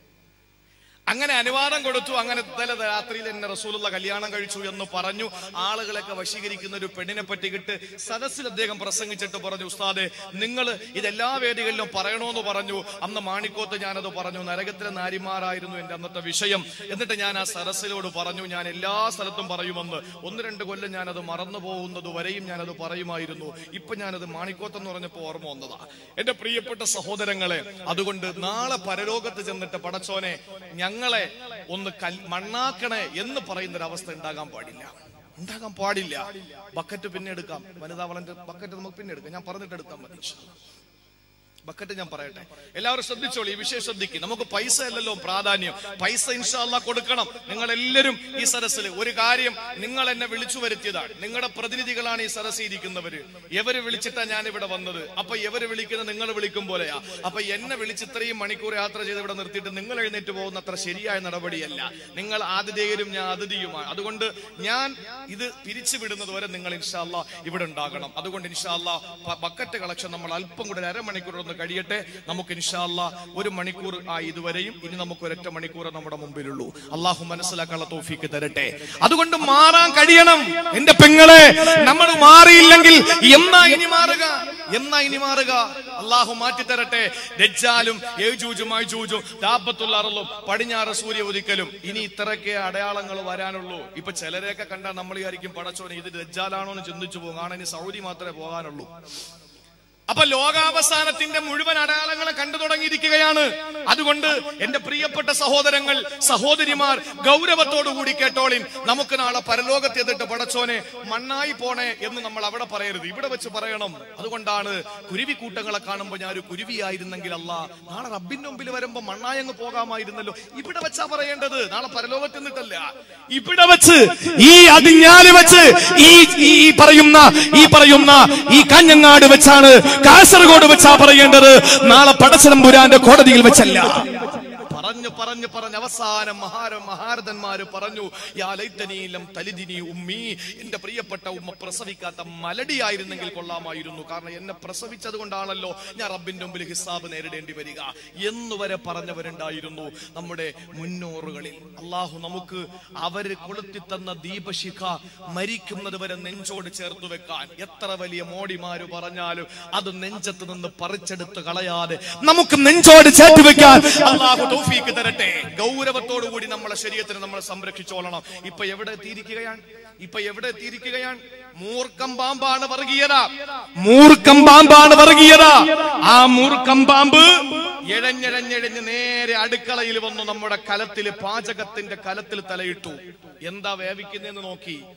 S2: അങ്ങനെ അനുവാദം കൊടുത്തു അങ്ങനെ ഇന്നലെ രാത്രിയിൽ എന്നെ റസൂലുള്ള കല്യാണം കഴിച്ചു എന്ന് പറഞ്ഞു ആളുകളൊക്കെ വശീകരിക്കുന്ന ഒരു പെണ്ണിനെ പറ്റിയിട്ട് സദസ്സിൽ അദ്ദേഹം പ്രസംഗിച്ചിട്ട് പറഞ്ഞു ഉസ്താദെ നിങ്ങൾ ഇതെല്ലാ വേദികളിലും പറയണമെന്ന് പറഞ്ഞു അന്ന് മാണിക്കോത്ത് ഞാനത് പറഞ്ഞു നരകത്തിലെ നാരിമാരായിരുന്നു എന്റെ അന്നത്തെ വിഷയം എന്നിട്ട് ഞാൻ ആ സദസ്സിലോട് പറഞ്ഞു ഞാൻ എല്ലാ സ്ഥലത്തും പറയുമെന്ന് ഒന്ന് രണ്ട് കൊല്ലം ഞാനത് മറന്നു പോകുന്നത് വരെയും ഞാനത് പറയുമായിരുന്നു ഇപ്പൊ ഞാനത് മാണിക്കോത്ത് എന്ന് പറഞ്ഞപ്പോ ഓർമ്മ വന്നതാ എന്റെ പ്രിയപ്പെട്ട സഹോദരങ്ങളെ അതുകൊണ്ട് നാളെ പരലോകത്ത് ചെന്നിട്ട് പടച്ചോനെ ഞങ്ങളെ ഒന്ന് കൽ മണ്ണാക്കണേ എന്ന് പറയുന്ന ഒരു അവസ്ഥ ഉണ്ടാകാൻ പാടില്ല ഉണ്ടാകാൻ പാടില്ല ബക്കറ്റ് പിന്നെ എടുക്കാം വനിതാ വളന്റെ ബക്കറ്റ് നമുക്ക് പിന്നെ എടുക്കാം ഞാൻ പറഞ്ഞിട്ട് എടുത്താൽ മതി ഇൻഷാ അല്ലാ. ബക്കറ്റ് ഞാൻ പറയട്ടെ എല്ലാവരും ശ്രദ്ധിച്ചോളൂ ഈ വിഷയം ശ്രദ്ധിക്കും നമുക്ക് പൈസ അല്ലല്ലോ പ്രാധാന്യം പൈസ ഇൻഷാല്ല കൊടുക്കണം നിങ്ങൾ എല്ലാവരും ഈ സദസ്സിൽ ഒരു കാര്യം നിങ്ങൾ എന്നെ വിളിച്ചു വരുത്തിയതാണ് നിങ്ങളുടെ പ്രതിനിധികളാണ് ഈ സദസ്സിൽ ഇരിക്കുന്നവര് എവര് വിളിച്ചിട്ടാ ഞാൻ ഇവിടെ വന്നത് അപ്പൊ എവര് വിളിക്കുന്നത് നിങ്ങൾ വിളിക്കും പോലെയാ അപ്പൊ എന്നെ വിളിച്ച് ഇത്രയും മണിക്കൂർ യാത്ര ചെയ്ത് ഇവിടെ നിർത്തിയിട്ട് നിങ്ങൾ എഴുന്നേറ്റ് പോകുന്ന അത്ര ശരിയായ നടപടിയല്ല നിങ്ങൾ ആതിഥേയരും ഞാൻ അതിഥിയുമാണ് അതുകൊണ്ട് ഞാൻ ഇത് പിരിച്ചു വിടുന്നത് വരെ നിങ്ങൾ ഇൻഷാല്ല ഇവിടെ ഉണ്ടാകണം അതുകൊണ്ട് ഇൻഷാല്ല ബക്കറ്റ് കളക്ഷൻ നമ്മൾ അല്പം കൂടെ ഒരു അരമണിക്കൂർ ഒന്ന് കഴിയട്ടെ നമുക്ക് ഇൻഷാല്ല ഒരു മണിക്കൂർ ആ ഇതുവരെയും ഇനി നമുക്ക് ഒരൊറ്റ മണിക്കൂർ നമ്മുടെ മുമ്പിലുള്ളൂ അള്ളാഹു മനസ്സിലാക്കാനുള്ള തോഫിക്ക് തരട്ടെ അതുകൊണ്ട് മാറാൻ കഴിയണം എന്റെ പെങ്ങളെ നമ്മൾ മാറിയില്ലെങ്കിൽ എന്നാ ഇനി മാറുക എന്നാ ഇനി മാറുക അള്ളാഹു മാറ്റി തരട്ടെ ദജ്ജാലും ഏജൂജുമായി ജൂജും ദാബത്തുള്ള അറലും പടിഞ്ഞാറ് സൂര്യ ഉദിക്കലും ഇനി ഇത്രയൊക്കെ അടയാളങ്ങൾ വരാനുള്ളൂ ഇപ്പൊ ചിലരെയൊക്കെ കണ്ടാൽ നമ്മൾ വിചാരിക്കും പടച്ചോനെ ഇത് ദജ്ജാലാണോ എന്ന് ചിന്തിച്ചു പോകും കാരണം ഇനി സൗദി മാത്രമേ പോകാനുള്ളൂ അപ്പൊ ലോകാവസാനത്തിന്റെ മുഴുവൻ അടയാളങ്ങളെ കണ്ടു തുടങ്ങിയിരിക്കുകയാണ് അതുകൊണ്ട് എന്റെ പ്രിയപ്പെട്ട സഹോദരങ്ങൾ സഹോദരിമാർ ഗൗരവത്തോടു കൂടി കേട്ടോളിൻ നമുക്ക് നാളെ പരലോകത്ത് എതിട്ട് പടച്ചോനെ മണ്ണായി പോണേ എന്ന് നമ്മൾ അവിടെ പറയരുത് ഇവിടെ വെച്ച് പറയണം അതുകൊണ്ടാണ് കുരുവി കൂട്ടങ്ങളെ കാണുമ്പോൾ ഞാൻ ഒരു കുരുവിയായിരുന്നെങ്കിൽ അല്ല നാളെ റബ്ബിന്റെ മുമ്പിൽ വരുമ്പോ മണ്ണായി അങ്ങ് പോകാമായിരുന്നല്ലോ ഇവിടെ വെച്ചാ പറയേണ്ടത് നാളെ പരലോകത്ത് എന്നിട്ടല്ല ഇവിടെ വെച്ച് ഈ അതിഞ്ഞാല് വെച്ച് ഈ ഈ പറയുന്ന ഈ പറയുന്ന ഈ കാഞ്ഞങ്ങാട് വെച്ചാണ് കാസർഗോഡ് വെച്ചാ പറയേണ്ടത് നാളെ പടച്ചതമ്പുരാന്റെ കോടതിയിൽ വെച്ചല്ല പറഞ്ഞു പറഞ്ഞു പറഞ്ഞ് അവസാനം മഹാര മഹാരഥന്മാര് പറഞ്ഞു യാ ലൈത്തനീലം തലിദിനി ഉമ്മി എന്റെ പ്രിയപ്പെട്ട ഉമ്മ പ്രസവിക്കാത്ത മലടിയായിരുന്നെങ്കിൽ കൊള്ളാമായിരുന്നു കാരണം എന്നെ പ്രസവിച്ചത് കൊണ്ടാണല്ലോ ഞാൻ റബ്ബിന്റെ മുമ്പിൽ ഹിസാബ് നേരിടേണ്ടി വരിക എന്ന് വരെ പറഞ്ഞവരുണ്ടായിരുന്നു നമ്മുടെ മുന്നോറുകളിൽ അള്ളാഹു നമുക്ക് അവര് കൊളുത്തി തന്ന ദീപശിഖ മരിക്കുന്നത് വരെ നെഞ്ചോട് ചേർത്ത് വെക്കാൻ എത്ര വലിയ മോടിമാര് പറഞ്ഞാലും അത് നെഞ്ചത്ത് നിന്ന് പറിച്ചെടുത്ത് കളയാതെ നമുക്ക് നെഞ്ചോട് ചേർത്ത് വെക്കാൻ അള്ളാഹു തൗഫീക്ക് തരട്ടെ ഗൗരവത്തോടു കൂടി നമ്മളെ ശരീരത്തിന് നമ്മൾ സംരക്ഷിച്ചോളണം ഇപ്പൊ എവിടെ എത്തിയിരിക്കുകയാണ് ഇപ്പൊ എവിടെ എത്തിയിരിക്കുകയാണ് മൂർക്കം പാമ്പാണ് വർഗീയത മൂർക്കം പാമ്പാണ് വർഗീയത ആ മൂർക്കം പാമ്പ് എഴഞ്ഞെഴഞ്ഞെഴഞ്ഞ് നേരെ അടുക്കളയിൽ വന്നു നമ്മുടെ കലത്തിൽ പാചകത്തിന്റെ കലത്തിൽ തലയിട്ടു എന്താ വേവിക്കുന്നതെന്ന് നോക്കി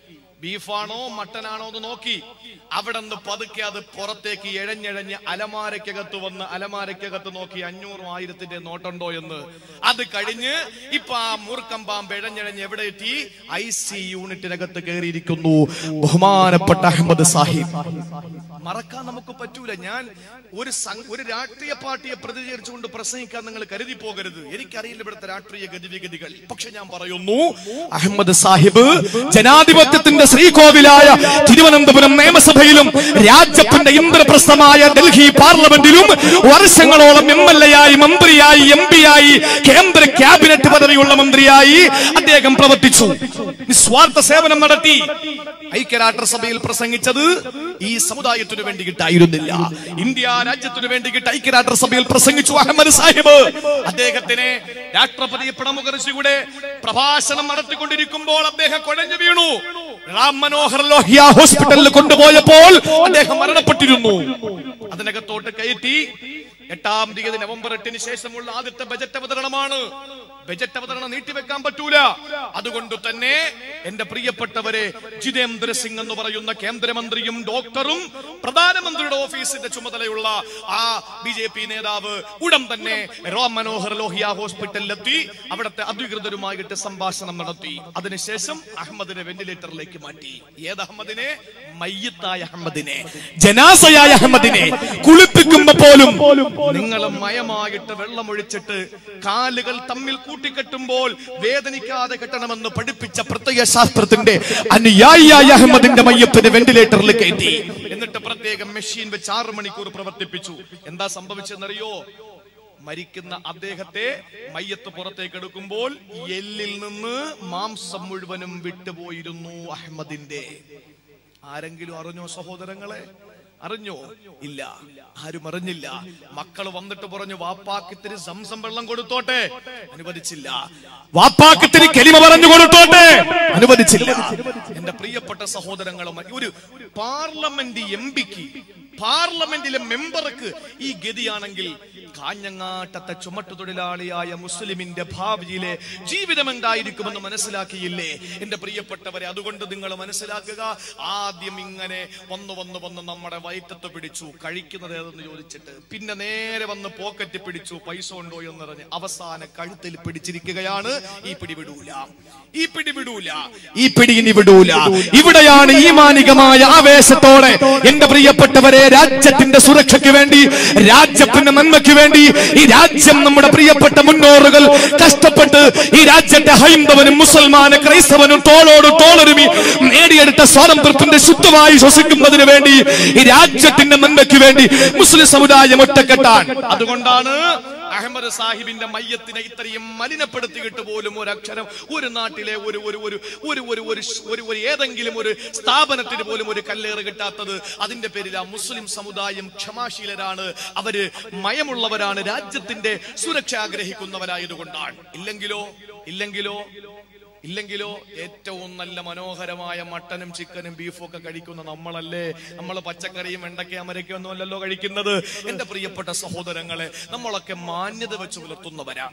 S1: ബീഫാണോ മട്ടനാണോ എന്ന് നോക്കി അവിടെ നിന്ന് പതുക്കെ അത് പുറത്തേക്ക് എഴഞ്ഞെഴഞ്ഞ് അലമാരയ്ക്കകത്ത് വന്ന് അലമാരയ്ക്കകത്ത് നോക്കി അഞ്ഞൂറും ആയിരത്തിന്റെ നോട്ടുണ്ടോ എന്ന് അത് കഴിഞ്ഞ് ഇപ്പൊ ആ മൂർക്കം പാമ്പ് എഴഞ്ഞെഴഞ്ഞ് എവിടെ എത്തി ഐ സി യൂണിറ്റിനകത്ത് കയറിയിരിക്കുന്നു ബഹുമാനപ്പെട്ട അഹമ്മദ് സാഹിബ് മറക്കാൻ നമുക്ക് പറ്റൂല ഞാൻ ഒരു സം- ഒരു രാഷ്ട്രീയ പാർട്ടിയെ പ്രതികരിച്ചുകൊണ്ട് പ്രസംഗിക്കാൻ നിങ്ങൾ കരുതി പോകരുത് എനിക്കറിയില്ല ഇവിടുത്തെ രാഷ്ട്രീയ ഗതിവിഗതികൾ പക്ഷെ ഞാൻ പറയുന്നു
S2: അഹമ്മദ് സാഹിബ് ജനാധിപത്യത്തിന്റെ ശ്രീകോവിലായ തിരുവനന്തപുരം നിയമസഭയിലും രാജ്യത്തിന്റെ ഇന്ദ്രപ്രസ്ഥമായ ഡൽഹി പാർലമെന്റിലും വർഷങ്ങളോളം എം എൽ എ ആയി മന്ത്രിയായി എം പി ആയി കേന്ദ്ര ക്യാബിനറ്റ് പദവിയുള്ള മന്ത്രിയായി അദ്ദേഹം പ്രവർത്തിച്ചു നിസ്വാർത്ഥ സേവനം നടത്തി
S1: ഐക്യരാഷ്ട്രസഭയിൽ പ്രസംഗിച്ചത് ഈ സമുദായത്തിനു വേണ്ടിയിട്ടായിരുന്നില്ല ഇന്ത്യ രാജ്യത്തിനു വേണ്ടിയിട്ട് ഐക്യരാഷ്ട്രസഭയിൽ പ്രസംഗിച്ചു അഹമ്മദ് സാഹിബ് അദ്ദേഹത്തിനെ രാഷ്ട്രപതി പ്രണബ് മുഖർജിയുടെ പ്രഭാഷണം നടത്തിക്കൊണ്ടിരിക്കുമ്പോൾ അദ്ദേഹം കുഴഞ്ഞു വീണു റാം മനോഹർ ലോഹ്യ
S2: ഹോസ്പിറ്റലിൽ കൊണ്ടുപോയപ്പോൾ
S1: അദ്ദേഹം മരണപ്പെട്ടിരുന്നു അതിനകത്തോട്ട് കയറ്റി എട്ടാം തീയതി നവംബർ എട്ടിന് ശേഷമുള്ള ആദ്യത്തെ ബജറ്റ് അവതരണമാണ് ബജറ്റ് അവതരണം നീട്ടിവെക്കാൻ പറ്റൂല അതുകൊണ്ട് തന്നെ എന്റെ പ്രിയപ്പെട്ടവരെ ജിതേന്ദ്ര സിംഗ് എന്ന് പറയുന്ന കേന്ദ്രമന്ത്രിയും ഡോക്ടറും പ്രധാനമന്ത്രിയുടെ ഓഫീസിന്റെ ചുമതലയുള്ള ആ ബി ജെ പി നേതാവ് ഉടൻ തന്നെ റാം മനോഹർ ലോഹിയ ഹോസ്പിറ്റലിലെത്തി അവിടുത്തെ അധികൃതരുമായിട്ട് സംഭാഷണം നടത്തി അതിനുശേഷം അഹമ്മദിനെ വെന്റിലേറ്ററിലേക്ക് മാറ്റി ഏത് അഹമ്മദിനെ മയ്യത്തായ അഹമ്മദിനെ
S2: ജനാസയായ അഹമ്മദിനെ കുളിപ്പിക്കുമ്പോ പോലും
S1: നിങ്ങൾ മയമായിട്ട് വെള്ളമൊഴിച്ചിട്ട് കാലുകൾ തമ്മിൽ കൂട്ടിക്കെട്ടുമ്പോൾ വേദനിക്കാതെ കെട്ടണമെന്ന് പഠിപ്പിച്ച പ്രത്യേക
S2: ശാസ്ത്രത്തിന്റെ അനുയായിയായ അഹമ്മദിന്റെ മയ്യപ്പിന് വെന്റിലേറ്ററിൽ കയറ്റി
S1: എന്നിട്ട് പ്രത്യേകം മെഷീൻ വെച്ച് ആറ് മണിക്കൂർ പ്രവർത്തിപ്പിച്ചു എന്താ സംഭവിച്ചെന്നറിയോ മരിക്കുന്ന അദ്ദേഹത്തെ മയ്യത്ത് പുറത്തേക്ക് എടുക്കുമ്പോൾ എല്ലിൽ നിന്ന് മാംസം മുഴുവനും വിട്ടുപോയിരുന്നു അഹമ്മദിന്റെ ആരെങ്കിലും അറിഞ്ഞോ സഹോദരങ്ങളെ അറിഞ്ഞോ ഇല്ല ആരും അറിഞ്ഞില്ല മക്കൾ വന്നിട്ട് പറഞ്ഞു വാപ്പാക്കിത്തിരി സംസം വെള്ളം കൊടുത്തോട്ടെ അനുവദിച്ചില്ല
S2: വാപ്പാക്കത്തിന് കെലിമ പറഞ്ഞു കൊടുത്തോട്ടെ അനുവദിച്ചില്ല
S1: എന്റെ പ്രിയപ്പെട്ട സഹോദരങ്ങളും ഒരു പാർലമെന്റ് എം പിക്ക് പാർലമെന്റിലെ മെമ്പർക്ക് ഈ ഗതിയാണെങ്കിൽ കാഞ്ഞങ്ങാട്ടത്തെ ചുമട്ടു തൊഴിലാളിയായ മുസ്ലിമിന്റെ ഭാവിയിലെ ജീവിതം എന്തായിരിക്കുമെന്ന് മനസ്സിലാക്കിയില്ലേ എന്റെ പ്രിയപ്പെട്ടവരെ അതുകൊണ്ട് നിങ്ങൾ മനസ്സിലാക്കുക ആദ്യം ഇങ്ങനെ വന്നു വന്നു വന്ന് നമ്മുടെ വയറ്റത്ത് പിടിച്ചു കഴിക്കുന്നത് ഏതെന്ന് ചോദിച്ചിട്ട് പിന്നെ നേരെ വന്ന് പോക്കറ്റ് പിടിച്ചു പൈസ ഉണ്ടോ എന്നറിഞ്ഞ് അവസാന കഴുത്തിൽ പിടിച്ചിരിക്കുകയാണ് ഈ പിടിവിടൂല ഈ പിടിവിടൂല
S2: ഈ പിടി ഇനി വിടൂല ഇവിടെയാണ് ഈ മാനികമായ ആവേശത്തോടെ എന്റെ പ്രിയപ്പെട്ടവരെ രാജ്യത്തിന്റെ സുരക്ഷയ്ക്ക് വേണ്ടി രാജ്യത്തിന്റെ നന്മയ്ക്ക് വേണ്ടി ഈ രാജ്യം നമ്മുടെ പ്രിയപ്പെട്ട മുന്നോറുകൾ കഷ്ടപ്പെട്ട് ഈ രാജ്യത്തെ ഹൈന്ദവനും മുസൽമാനും ക്രൈസ്തവനും തോളോട് തോളൊരുമി നേടിയെടുത്ത സ്വാതന്ത്ര്യത്തിന്റെ ശുദ്ധമായി ശ്വസിക്കുന്നതിന് വേണ്ടി ഈ രാജ്യത്തിന്റെ നന്മയ്ക്ക് വേണ്ടി മുസ്ലിം സമുദായം ഒറ്റക്കെട്ടാൻ
S1: അതുകൊണ്ടാണ് അഹമ്മദ് സാഹിബിന്റെ മയ്യത്തിനെ ഇത്രയും മലിനപ്പെടുത്തിയിട്ട് പോലും ഒരു അക്ഷരം ഒരു നാട്ടിലെ ഒരു ഒരു ഒരു ഒരു ഒരു ഒരു ഷ്- ഒരു ഒരു ഏതെങ്കിലും ഒരു സ്ഥാപനത്തിന് പോലും ഒരു കല്ലേറ് കിട്ടാത്തത് അതിന്റെ പേരിൽ ആ മുസ്ലിം സമുദായം ക്ഷമാശീലരാണ് അവര് മയമുള്ളവരാണ് രാജ്യത്തിന്റെ സുരക്ഷ ആഗ്രഹിക്കുന്നവരായതുകൊണ്ടാണ് ഇല്ലെങ്കിലോ ഇല്ലെങ്കിലോ ഇല്ലെങ്കിലോ ഏറ്റവും നല്ല മനോഹരമായ മട്ടനും ചിക്കനും ബീഫും ഒക്കെ കഴിക്കുന്ന നമ്മളല്ലേ നമ്മൾ പച്ചക്കറിയും വെണ്ടയ്ക്ക അമരയ്ക്കും ഒന്നും അല്ലല്ലോ കഴിക്കുന്നത് എന്റെ പ്രിയപ്പെട്ട സഹോദരങ്ങളെ നമ്മളൊക്കെ മാന്യത വെച്ച് പുലർത്തുന്നവരാ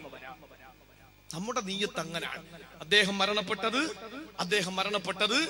S1: നമ്മുടെ നീയത്ത് അങ്ങനാണ് അദ്ദേഹം മരണപ്പെട്ടത് അദ്ദേഹം മരണപ്പെട്ടത്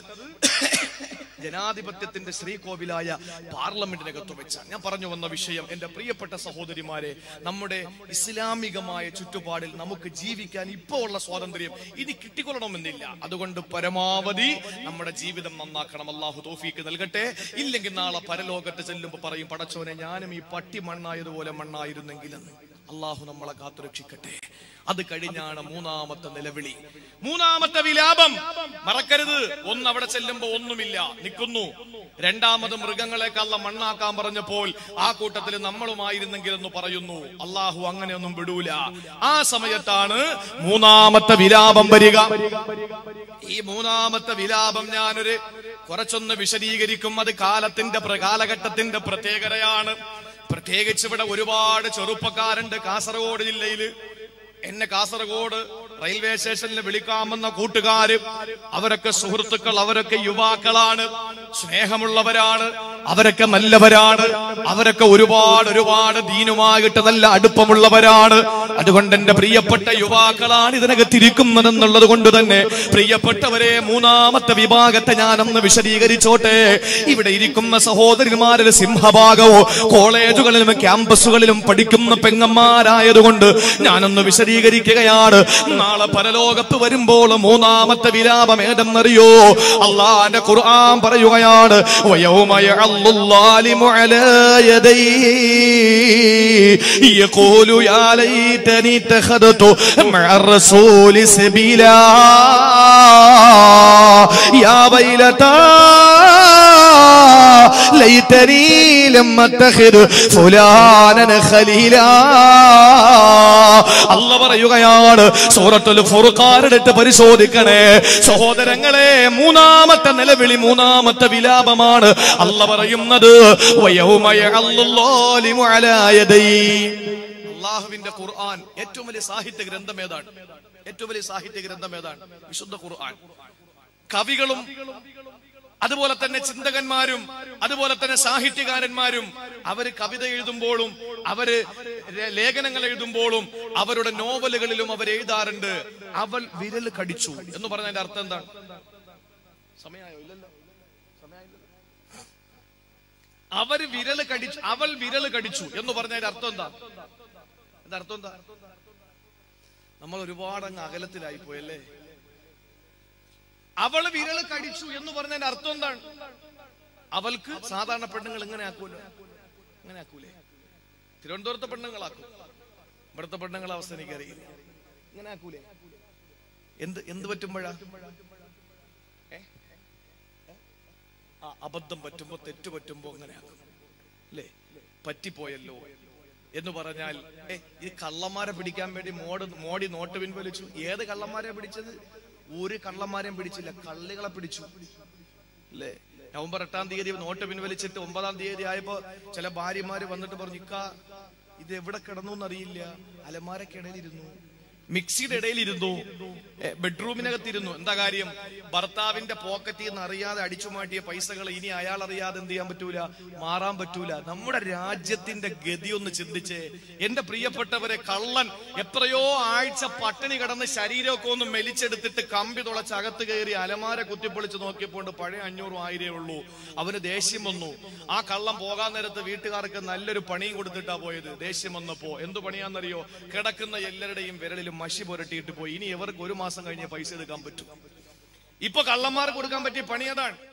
S1: ജനാധിപത്യത്തിന്റെ ശ്രീകോവിലായ പാർലമെന്റിനകത്ത് വെച്ചാണ് ഞാൻ പറഞ്ഞു വന്ന വിഷയം എന്റെ പ്രിയപ്പെട്ട സഹോദരിമാരെ നമ്മുടെ ഇസ്ലാമികമായ ചുറ്റുപാടിൽ നമുക്ക് ജീവിക്കാൻ ഇപ്പോൾ ഉള്ള സ്വാതന്ത്ര്യം ഇനി കിട്ടിക്കൊള്ളണമെന്നില്ല അതുകൊണ്ട് പരമാവധി നമ്മുടെ ജീവിതം നന്നാക്കണം അള്ളാഹു തോഫീക്ക് നൽകട്ടെ ഇല്ലെങ്കിൽ നാളെ പരലോകത്ത് ചെല്ലുമ്പോൾ പറയും പടച്ചോനെ ഞാനും ഈ പട്ടി മണ്ണായതുപോലെ മണ്ണായിരുന്നെങ്കിലെന്ന് അള്ളാഹു നമ്മളെ കാത്തുരക്ഷിക്കട്ടെ അത് കഴിഞ്ഞാണ് മൂന്നാമത്തെ നിലവിളി മൂന്നാമത്തെ വിലാപം മറക്കരുത് ഒന്ന് അവിടെ ചെല്ലുമ്പോ ഒന്നുമില്ല നിൽക്കുന്നു രണ്ടാമത് മൃഗങ്ങളെക്കാളുള്ള മണ്ണാക്കാൻ പറഞ്ഞപ്പോൾ ആ കൂട്ടത്തിൽ നമ്മളുമായിരുന്നെങ്കിൽ എന്ന് പറയുന്നു അള്ളാഹു അങ്ങനെയൊന്നും വിടൂല ആ സമയത്താണ് മൂന്നാമത്തെ വിലാപം വരിക ഈ മൂന്നാമത്തെ വിലാപം ഞാനൊരു കുറച്ചൊന്ന് വിശദീകരിക്കും അത് കാലത്തിന്റെ പ്ര- കാലഘട്ടത്തിന്റെ പ്രത്യേകതയാണ് പ്രത്യേകിച്ച് ഇവിടെ ഒരുപാട് ചെറുപ്പക്കാരുണ്ട് കാസർഗോഡ് ജില്ലയില് എന്നെ കാസർഗോഡ് റെയിൽവേ സ്റ്റേഷനിൽ വിളിക്കാമെന്ന കൂട്ടുകാര് അവരൊക്കെ സുഹൃത്തുക്കൾ അവരൊക്കെ യുവാക്കളാണ് സ്നേഹമുള്ളവരാണ്
S2: അവരൊക്കെ നല്ലവരാണ് അവരൊക്കെ ഒരുപാട് ഒരുപാട് ദീനുമായിട്ട് നല്ല അടുപ്പമുള്ളവരാണ് അതുകൊണ്ട് എന്റെ പ്രിയപ്പെട്ട യുവാക്കളാണ് ഇതിനകത്തിരിക്കുന്നതെന്നുള്ളത് കൊണ്ട് തന്നെ പ്രിയപ്പെട്ടവരെ മൂന്നാമത്തെ വിഭാഗത്തെ ഞാനൊന്ന് വിശദീകരിച്ചോട്ടെ ഇവിടെ ഇരിക്കുന്ന സഹോദരിമാരുടെ സിംഹഭാഗവും കോളേജുകളിലും ക്യാമ്പസുകളിലും പഠിക്കുന്ന പെങ്ങന്മാരായതുകൊണ്ട് ഞാനൊന്ന് വിശദീകരിക്കുകയാണ് നാളെ പരലോകത്ത് വരുമ്പോൾ മൂന്നാമത്തെ വിലാപം ഏതെന്നറിയോ അള്ളാന്റെ ഖുർആൻ പറയുകയാണ് വയൗമ യഅല്ലുല്ലാലിമു അലാ യദൈഹി യഖൂലു യാ ലൈതനി തഖദതു മഅ റസൂലി സബീലാ യാ വൈലതാ ലൈതനി ലം അത്തഖിദ് ഫുലാനൻ ഖലീലാ അല്ല പറയുകയാണ് സൂറത്തുൽ ഫുർഖാൻ എടുത്ത് പരിശോധിക്കണേ സഹോദരങ്ങളെ മൂന്നാമത്തെ നിലവിളി മൂന്നാമത്തെ വിലാപമാണ് അല്ല പറയുന്നത് വയൗമ യഅല്ലുല്ലാലിമു അലാ യദൈ അള്ളാഹുവിന്റെ ഖുർആൻ ഏറ്റവും വലിയ സാഹിത്യ ഗ്രന്ഥം ഏതാണ് ഏറ്റവും വലിയ സാഹിത്യ ഗ്രന്ഥം ഏതാണ് വിശുദ്ധ ഖുർആൻ കവികളും അതുപോലെ തന്നെ ചിന്തകന്മാരും അതുപോലെ തന്നെ സാഹിത്യകാരന്മാരും അവര് കവിത എഴുതുമ്പോഴും അവര് ര- ലേഖനങ്ങൾ എഴുതുമ്പോഴും അവരുടെ നോവലുകളിലും അവർ എഴുതാറുണ്ട് അവൾ വിരൽ കടിച്ചു എന്ന് പറഞ്ഞതിന്റെ അർത്ഥം എന്താണ് സമയായോ ഇല്ലല്ലോ സമയായില്ലല്ലോ. അവര് വിരൽ കടിച്ചു അവൾ വിരൽ കടിച്ചു എന്ന് പറഞ്ഞതിന്റെ അർത്ഥം എന്താ എന്താ അർത്ഥം എന്താ നമ്മൾ ഒരുപാട് അങ്ങ് അകലത്തിലായി പോയല്ലേ അവള് വിരൽ കടിച്ചു എന്ന് പറഞ്ഞതിന്റെ അർത്ഥം എന്താണ് അവൾക്ക് സാധാരണ പെണ്ണുങ്ങൾ ഇങ്ങനെ ആക്കൂലോ ഇങ്ങനെ ആക്കൂലേ തിരുവനന്തപുരത്തെ പെണ്ണുങ്ങളാക്കും ഇവിടുത്തെ പെണ്ണുങ്ങളെ അവസ്ഥ എനിക്കറിയില്ല ഇങ്ങനെ ആക്കൂലേ എന്ത് എന്ത് പറ്റുമ്പോഴാ ഏ? ഏ? ആ അബദ്ധം പറ്റുമ്പോ തെറ്റ് പറ്റുമ്പോ അങ്ങനെ ആക്കും അല്ലേ പറ്റിപ്പോയല്ലോ എന്ന് പറഞ്ഞാൽ ഏ ഈ കള്ളന്മാരെ പിടിക്കാൻ വേണ്ടി മോഡ് മോഡി നോട്ട് പിൻവലിച്ചു ഏത് കള്ളന്മാരെ പിടിച്ചത് ഒരു കള്ളന്മാരെയും പിടിച്ചില്ല കള്ളികളെ പിടിച്ചു അല്ലേ നവംബർ എട്ടാം തീയതി നോട്ട് പിൻവലിച്ചിട്ട് ഒമ്പതാം തീയതി ആയപ്പോ ചില ഭാര്യമാര് വന്നിട്ട് പറഞ്ഞു ഇക്ക ഇത് എവിടെ കിടന്നു എന്നറിയില്ല അലമാരക്കിടയിലിരുന്നു മിക്സിയുടെ ഇടയിലിരുന്നു ഏ, ബെഡ്റൂമിനകത്തിരുന്നു എന്താ കാര്യം ഭർത്താവിന്റെ പോക്കറ്റിൽ നിന്ന് അറിയാതെ അടിച്ചു മാറ്റിയ പൈസകൾ ഇനി അയാൾ അറിയാതെ എന്ത് ചെയ്യാൻ പറ്റൂല മാറാൻ പറ്റൂല നമ്മുടെ രാജ്യത്തിന്റെ ഗതി ഒന്ന് ചിന്തിച്ചേ എന്റെ പ്രിയപ്പെട്ടവരെ കള്ളൻ എത്രയോ ആഴ്ച പട്ടിണി കിടന്ന് ശരീരമൊക്കെ ഒന്ന് മെലിച്ചെടുത്തിട്ട് കമ്പി തുളച്ച് അകത്ത് കയറി അലമാര കുത്തിപ്പൊളിച്ച് നോക്കിയപ്പോൾ പഴയ അഞ്ഞൂറും ആയിരേ ഉള്ളൂ അവന് ദേഷ്യം വന്നു ആ കള്ളം പോകാൻ നേരത്ത് വീട്ടുകാർക്ക് നല്ലൊരു പണിയും കൊടുത്തിട്ടാ പോയത് ദേഷ്യം വന്നപ്പോ എന്തു പണിയാന്നറിയോ കിടക്കുന്ന എല്ലാവരുടെയും വിരലിലും മഷി പുരട്ടിയിട്ട് പോയി ഇനി ഇവർക്ക് ഒരു മാസം കഴിഞ്ഞ് പൈസ എടുക്കാൻ പറ്റും ഇപ്പൊ കള്ളന്മാർക്ക് കൊടുക്കാൻ പറ്റിയ പണി അതാണ്